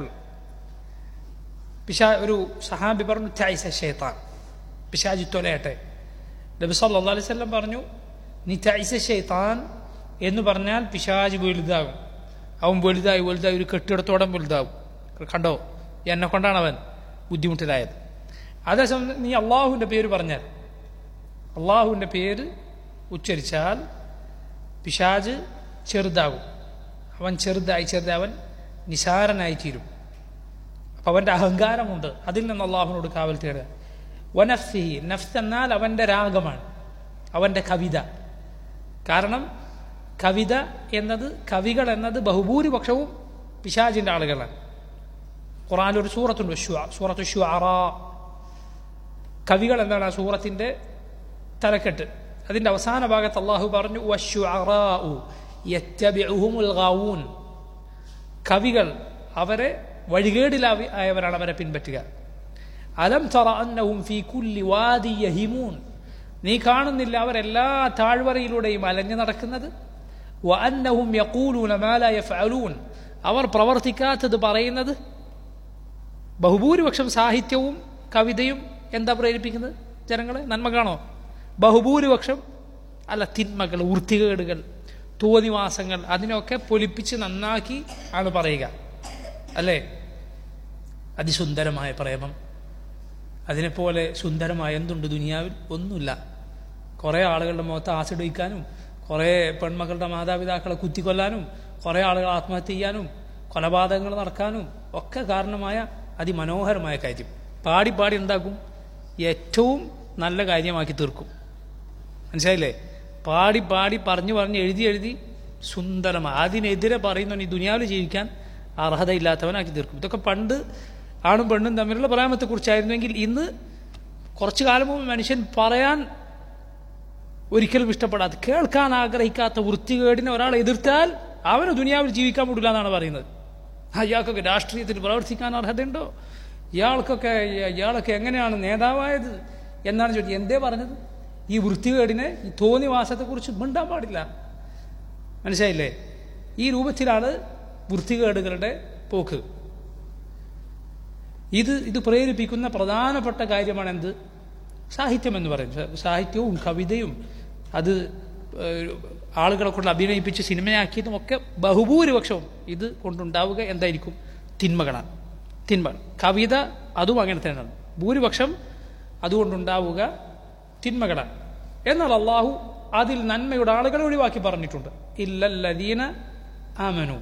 പിശാ ഒരു സഹാബി പറഞ്ഞു തൈസ ഷേത്താൻ പിശാജി തൊലയട്ടെ നബി സല്ലല്ലാഹു അലൈഹി വസല്ലം പറഞ്ഞു നീ തൈസ ഷെയ്ത്താൻ എന്ന് പറഞ്ഞാൽ പിശാജ് വലുതാകും അവൻ വലുതായി വലുതായി ഒരു കെട്ടിടത്തോളം വലുതാവും കണ്ടോ എന്നെ കൊണ്ടാണ് അവൻ ബുദ്ധിമുട്ടിലായത് അതേസമയം നീ അള്ളാഹുവിൻ്റെ പേര് പറഞ്ഞാൽ അള്ളാഹുവിൻ്റെ പേര് ഉച്ചരിച്ചാൽ പിശാജ് ചെറുതാകും അവൻ ചെറുതായി ചെറുതായി അവൻ നിസാരനായി തീരും അപ്പം അവൻ്റെ അഹങ്കാരമുണ്ട് അതിൽ നിന്ന് അള്ളാഹുവിനോട് കാവൽ തേടുക വനഫ്സി നഫ്സ് എന്നാൽ അവൻ്റെ രാഗമാണ് അവൻ്റെ കവിത കാരണം കവിത എന്നത് കവികൾ എന്നത് ബഹുഭൂരിപക്ഷവും പിശാജിൻ്റെ ആളുകളാണ് ഖുറാനിൽ ഒരു സൂറത്തുണ്ട് സൂറത്ത് ഷുഅറ കവികൾ എന്നാണ് ആ സൂറത്തിൻ്റെ തലക്കെട്ട് അതിൻ്റെ അവസാന ഭാഗത്ത് അള്ളാഹു പറഞ്ഞു വശുഅറാഉ യത്തബിഉഹുമുൽ ഗാവൂൻ കവികൾ അവരെ വഴികേടിലായവരാണ് അവരെ പിൻപറ്റുക അലം തറ അന്നഹും ഫീ കുല്ലി വാദി യഹിമൂൻ നീ കാണുന്നില്ല അവരെല്ലാ താഴ്വരയിലൂടെയും അലഞ്ഞു നടക്കുന്നത് വഅന്നഹും യഖൂലൂന മാ ലാ യഫ്അലൂൻ അവർ പ്രവർത്തിക്കാത്തത് പറയുന്നത് ബഹുഭൂരിപക്ഷം സാഹിത്യവും കവിതയും എന്താ പ്രേരിപ്പിക്കുന്നത് ജനങ്ങളെ നന്മ ബഹുഭൂരിപക്ഷം അല്ല തിന്മകൾ വൃത്തികേടുകൾ തോന്നിവാസങ്ങൾ അതിനൊക്കെ പൊലിപ്പിച്ച് നന്നാക്കി ആണ് പറയുക അല്ലേ അതിസുന്ദരമായ പ്രേമം അതിനെപ്പോലെ സുന്ദരമായ എന്തുണ്ട് ദുനിയാവിൽ ഒന്നുമില്ല കുറേ ആളുകളുടെ മുഖത്ത് ആസിഡ് വയ്ക്കാനും കുറേ പെൺമക്കളുടെ മാതാപിതാക്കളെ കുത്തിക്കൊല്ലാനും കുറേ ആളുകൾ ആത്മഹത്യ ചെയ്യാനും കൊലപാതകങ്ങൾ നടക്കാനും ഒക്കെ കാരണമായ അതിമനോഹരമായ കാര്യം പാടി പാടി എന്താക്കും ഏറ്റവും നല്ല കാര്യമാക്കി തീർക്കും മനസ്സിലായില്ലേ പാടി പാടി പറഞ്ഞു പറഞ്ഞ് എഴുതി എഴുതി സുന്ദരമായി അതിനെതിരെ പറയുന്ന ഈ ദുനിയാവിൽ ജീവിക്കാൻ അർഹതയില്ലാത്തവനാക്കി തീർക്കും ഇതൊക്കെ പണ്ട് ആണും പെണ്ണും തമ്മിലുള്ള പ്രേമത്തെക്കുറിച്ചായിരുന്നെങ്കിൽ ഇന്ന് കുറച്ചു കാലം മുമ്പ് മനുഷ്യൻ പറയാൻ ഒരിക്കലും ഇഷ്ടപ്പെടാത്ത കേൾക്കാൻ ആഗ്രഹിക്കാത്ത വൃത്തികേടിനെ ഒരാൾ എതിർത്താൽ അവന് ദുനിയാവിൽ ജീവിക്കാൻ പറ്റില്ല എന്നാണ് പറയുന്നത് അയാൾക്കൊക്കെ രാഷ്ട്രീയത്തിൽ പ്രവർത്തിക്കാൻ അർഹതയുണ്ടോ ഇയാൾക്കൊക്കെ ഇയാളൊക്കെ എങ്ങനെയാണ് നേതാവായത് എന്നാണ് ചോദിച്ചത് എന്തേ പറഞ്ഞത് ഈ വൃത്തികേടിനെ ഈ തോന്നിവാസത്തെക്കുറിച്ച് മിണ്ടാൻ പാടില്ല മനസ്സിലായില്ലേ ഈ രൂപത്തിലാണ് വൃത്തികേടുകളുടെ പോക്ക് ഇത് ഇത് പ്രേരിപ്പിക്കുന്ന പ്രധാനപ്പെട്ട കാര്യമാണ് എന്ത് സാഹിത്യം എന്ന് പറയുന്നത് സാഹിത്യവും കവിതയും അത് ആളുകളെ കൊണ്ട് അഭിനയിപ്പിച്ച് സിനിമയാക്കിയതും ഒക്കെ ബഹുഭൂരിപക്ഷവും ഇത് കൊണ്ടുണ്ടാവുക എന്തായിരിക്കും തിന്മകളാണ് തിന്മ കവിത അതും അങ്ങനെ തന്നെയാണ് ഭൂരിപക്ഷം അതുകൊണ്ടുണ്ടാവുക തിന്മകളാണ് എന്നാൽ അള്ളാഹു അതിൽ നന്മയുടെ ആളുകളെ ഒഴിവാക്കി പറഞ്ഞിട്ടുണ്ട് ഇല്ലല്ലദീന ആമനു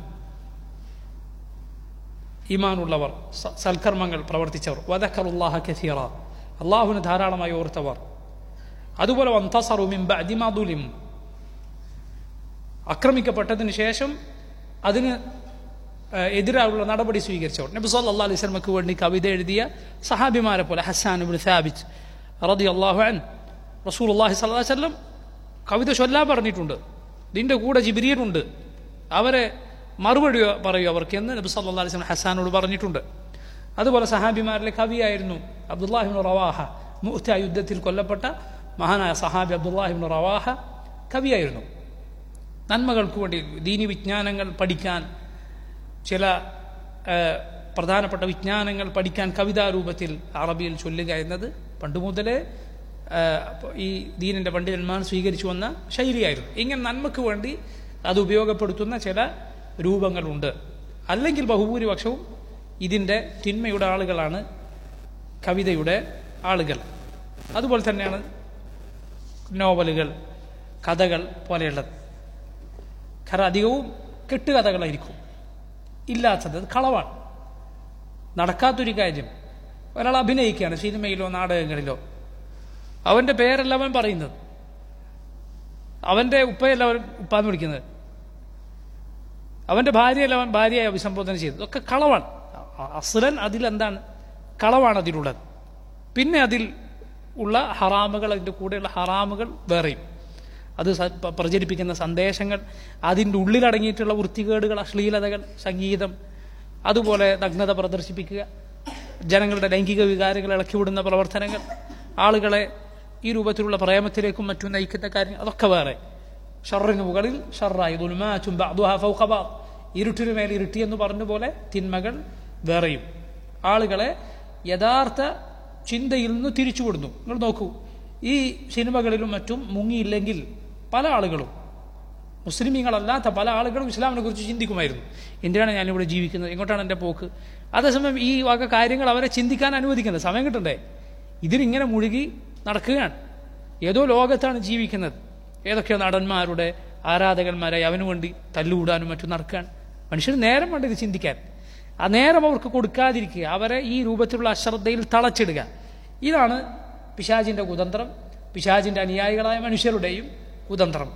ഈമാനുള്ളവർ സൽക്കർമ്മങ്ങൾ പ്രവർത്തിച്ചവർ വദക്കറുല്ലാഹ കസീറ അള്ളാഹുവിന് ധാരാളമായി ഓർത്തവർ അതുപോലെ വന്തസറു മിംബ അതിമാതുലിം ആക്രമിക്കപ്പെട്ടതിന് ശേഷം അതിന് എതിരായുള്ള നടപടി സ്വീകരിച്ചവർ നബി സല്ലാ അലൈഹി സ്വലമക്ക് വേണ്ടി കവിത എഴുതിയ സഹാബിമാരെ പോലെ ഹസാൻ ഇബ്നു സാബിത്ത് റതി അള്ളാഹു അൻ റസൂൽ അള്ളാഹി സ്വല്ലാ വല്ലം കവിത ചൊല്ലാൻ പറഞ്ഞിട്ടുണ്ട് ഇതിൻ്റെ കൂടെ ജിബിരിയനുണ്ട് അവരെ മറുപടി പറയൂ അവർക്ക് എന്ന് നബി സല്ലാ അലൈഹി സ്വലം ഹസാനോട് പറഞ്ഞിട്ടുണ്ട് അതുപോലെ സഹാബിമാരിലെ കവിയായിരുന്നു അബ്ദുല്ലാഹിബിൻ റവാഹ മുഹ്ത യുദ്ധത്തിൽ കൊല്ലപ്പെട്ട മഹാനായ സഹാബി അബ്ദുല്ലാഹിബിൻ റവാഹ കവിയായിരുന്നു നന്മകൾക്ക് വേണ്ടി ദീനി വിജ്ഞാനങ്ങൾ പഠിക്കാൻ ചില പ്രധാനപ്പെട്ട വിജ്ഞാനങ്ങൾ പഠിക്കാൻ കവിതാരൂപത്തിൽ അറബിയിൽ ചൊല്ലുക എന്നത് പണ്ട് മുതലേ ഈ ദീനിൻ്റെ പണ്ഡിതന്മാർ സ്വീകരിച്ചു വന്ന ശൈലിയായിരുന്നു ഇങ്ങനെ നന്മക്ക് വേണ്ടി അത് ഉപയോഗപ്പെടുത്തുന്ന ചില രൂപങ്ങളുണ്ട് അല്ലെങ്കിൽ ബഹുഭൂരിപക്ഷവും ഇതിൻ്റെ തിന്മയുടെ ആളുകളാണ് കവിതയുടെ ആളുകൾ അതുപോലെ തന്നെയാണ് നോവലുകൾ കഥകൾ പോലെയുള്ളത് കാരണം അധികവും കെട്ടുകഥകളായിരിക്കും ഇല്ലാത്തത് അത് കളവാണ് നടക്കാത്തൊരു കാര്യം ഒരാൾ അഭിനയിക്കുകയാണ് സിനിമയിലോ നാടകങ്ങളിലോ അവൻ്റെ പേരല്ല അവൻ പറയുന്നത് അവൻ്റെ ഉപ്പയല്ല അവൻ ഉപ്പാന്ന് വിളിക്കുന്നത് അവൻ്റെ ഭാര്യയല്ല അവൻ ഭാര്യയെ അഭിസംബോധന ചെയ്തത് ഇതൊക്കെ കളവാണ് അ- അസുരൻ അതിലെന്താണ് കളവാണ് അതിലുള്ളത് പിന്നെ അതിൽ ഉള്ള ഹറാമുകൾ അതിൻ്റെ കൂടെയുള്ള ഹറാമുകൾ വേറെയും അത് സ- പ- പ്രചരിപ്പിക്കുന്ന സന്ദേശങ്ങൾ അതിൻ്റെ ഉള്ളിലടങ്ങിയിട്ടുള്ള വൃത്തികേടുകൾ അശ്ലീലതകൾ സംഗീതം അതുപോലെ നഗ്നത പ്രദർശിപ്പിക്കുക ജനങ്ങളുടെ ലൈംഗിക വികാരങ്ങൾ ഇളക്കിവിടുന്ന പ്രവർത്തനങ്ങൾ ആളുകളെ ഈ രൂപത്തിലുള്ള പ്രേമത്തിലേക്കും മറ്റും നയിക്കുന്ന കാര്യങ്ങൾ അതൊക്കെ വേറെ ഷറിന് മുകളിൽ ഷറായി ദുൽമാറ്റും ബഅ്ദുഹാ ഫൗഖ ബഅദ്. ഇരുട്ടിനു മേൽ ഇരുട്ടി എന്ന് പറഞ്ഞ പോലെ തിന്മകൾ വേറെയും ആളുകളെ യഥാർത്ഥ ചിന്തയിൽ നിന്ന് തിരിച്ചുവിടുന്നു നിങ്ങൾ നോക്കൂ ഈ സിനിമകളിലും മറ്റും മുങ്ങിയില്ലെങ്കിൽ പല ആളുകളും മുസ്ലിമീങ്ങളല്ലാത്ത പല ആളുകളും ഇസ്ലാമിനെ കുറിച്ച് ചിന്തിക്കുമായിരുന്നു എന്തിനാണ് ഞാനിവിടെ ജീവിക്കുന്നത് എങ്ങോട്ടാണ് എൻ്റെ പോക്ക് അതേസമയം ഈ വക കാര്യങ്ങൾ അവരെ ചിന്തിക്കാൻ അനുവദിക്കുന്നത് സമയം കിട്ടണ്ടേ ഇതിലിങ്ങനെ മുഴുകി നടക്കുകയാണ് ഏതോ ലോകത്താണ് ജീവിക്കുന്നത് ഏതൊക്കെയോ നടന്മാരുടെ ആരാധകന്മാരായി അവന് വേണ്ടി തല്ലുകൂടാനും മറ്റും നടക്കാൻ മനുഷ്യന് നേരം വേണ്ട ഇത് ചിന്തിക്കാൻ ആ നേരം അവർക്ക് കൊടുക്കാതിരിക്കുക അവരെ ഈ രൂപത്തിലുള്ള അശ്രദ്ധയിൽ തളച്ചിടുക ഇതാണ് പിശാജിൻ്റെ കുതന്ത്രം പിശാജിൻ്റെ അനുയായികളായ മനുഷ്യരുടെയും കുതന്ത്രം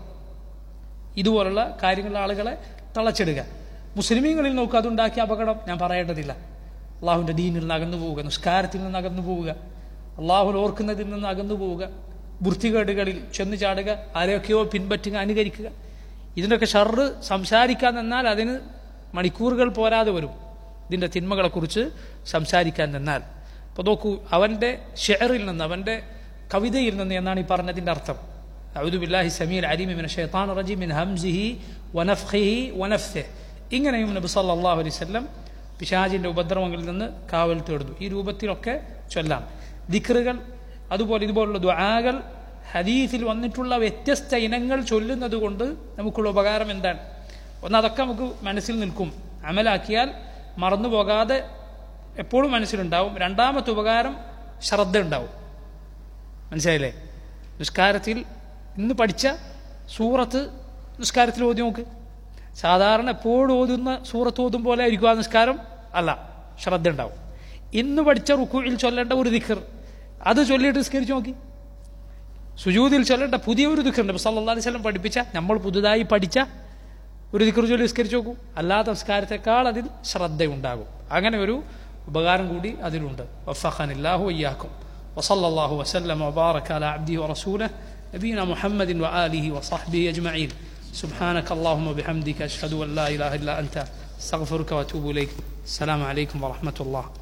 ഇതുപോലുള്ള കാര്യങ്ങളിൽ ആളുകളെ തളച്ചിടുക മുസ്ലിമീങ്ങളിൽ നോക്കുക അതുണ്ടാക്കിയ അപകടം ഞാൻ പറയേണ്ടതില്ല അള്ളാഹുവിൻ്റെ ദീനിൽ നിന്ന് അകന്നു പോവുക നിസ്കാരത്തിൽ നിന്ന് അകന്നു പോവുക അള്ളാഹുൽ ഓർക്കുന്നതിൽ നിന്ന് അകന്നു പോവുക വൃത്തികേടുകളിൽ ചെന്ന് ചാടുക ആരെയൊക്കെയോ പിൻപറ്റുക അനുകരിക്കുക ഇതിൻ്റെയൊക്കെ ഷർറ് സംസാരിക്കാൻ നിന്നാൽ അതിന് മണിക്കൂറുകൾ പോരാതെ വരും ഇതിൻ്റെ തിന്മകളെക്കുറിച്ച് സംസാരിക്കാൻ നിന്നാൽ അപ്പോൾ നോക്കൂ അവൻ്റെ ഷെയറിൽ നിന്ന് അവൻ്റെ കവിതയിൽ നിന്ന് എന്നാണ് ഈ പറഞ്ഞതിൻ്റെ അർത്ഥം أعوذ بالله السميع العليم من الشيطان الرجيم من همزه ونفخه ونفثه ഇങ്ങനെയും നബി സല്ലല്ലാഹു അലൈഹി വസല്ലം പിശാചിൻ്റെ ഉപദ്രവങ്ങളിൽ നിന്ന് കാവൽ തേടുന്നു ഈ രൂപത്തിലൊക്കെ ചൊല്ലാം ദിക്റുകൾ അതുപോലെ ഇതുപോലുള്ള ദുആകൾ ഹദീസിൽ വന്നിട്ടുള്ള വ്യത്യസ്ത ഇനങ്ങൾ ചൊല്ലുന്നത് കൊണ്ട് നമുക്കുള്ള ഉപകാരം എന്താണ് ഒന്ന് അതൊക്കെ നമുക്ക് മനസ്സിൽ നിൽക്കും അമലാക്കിയാൽ മറന്നു പോകാതെ എപ്പോഴും മനസ്സിലുണ്ടാവും രണ്ടാമത്തെ ഉപകാരം ശ്രദ്ധ ഉണ്ടാവും മനസ്സിലായില്ലേ നിസ്കാരത്തിൽ ഇന്ന് പഠിച്ച സൂറത്ത് നിസ്കാരത്തിൽ ഓതി നോക്ക് സാധാരണ എപ്പോഴും ഓതുന്ന സൂറത്ത് ഓതും പോലെ ആയിരിക്കും ആ നിസ്കാരം അല്ല ശ്രദ്ധ ഉണ്ടാവും ഇന്ന് പഠിച്ച റുക്കുയിൽ ചൊല്ലേണ്ട ഒരു ദിഖർ അത് ചൊല്ലിയിട്ട് നിസ്കരിച്ച് നോക്കി സുജൂദിൽ ചൊല്ലേണ്ട പുതിയ ഒരു ദിഖറുണ്ട് ഇപ്പോൾ സല്ലല്ലാഹു അലൈഹി വസല്ലം പഠിപ്പിച്ച നമ്മൾ പുതുതായി പഠിച്ച ഒരു ദിഖർ ചൊല്ലി നിസ്കരിച്ച് നോക്കൂ അല്ലാത്ത നിസ്കാരത്തെക്കാൾ അതിൽ ശ്രദ്ധയുണ്ടാകും അങ്ങനെ ഒരു ഉപകാരം കൂടി അതിലുണ്ട് വഫഖനില്ലാഹു വയ്യാക്കും وصلى الله وسلم وبارك على عبده ورسوله نبينا محمد وآله وصحبه أجمعين سبحانك اللهم وبحمدك أشهد أن لا إله إلا أنت استغفرك وأتوب إليك السلام عليكم ورحمة الله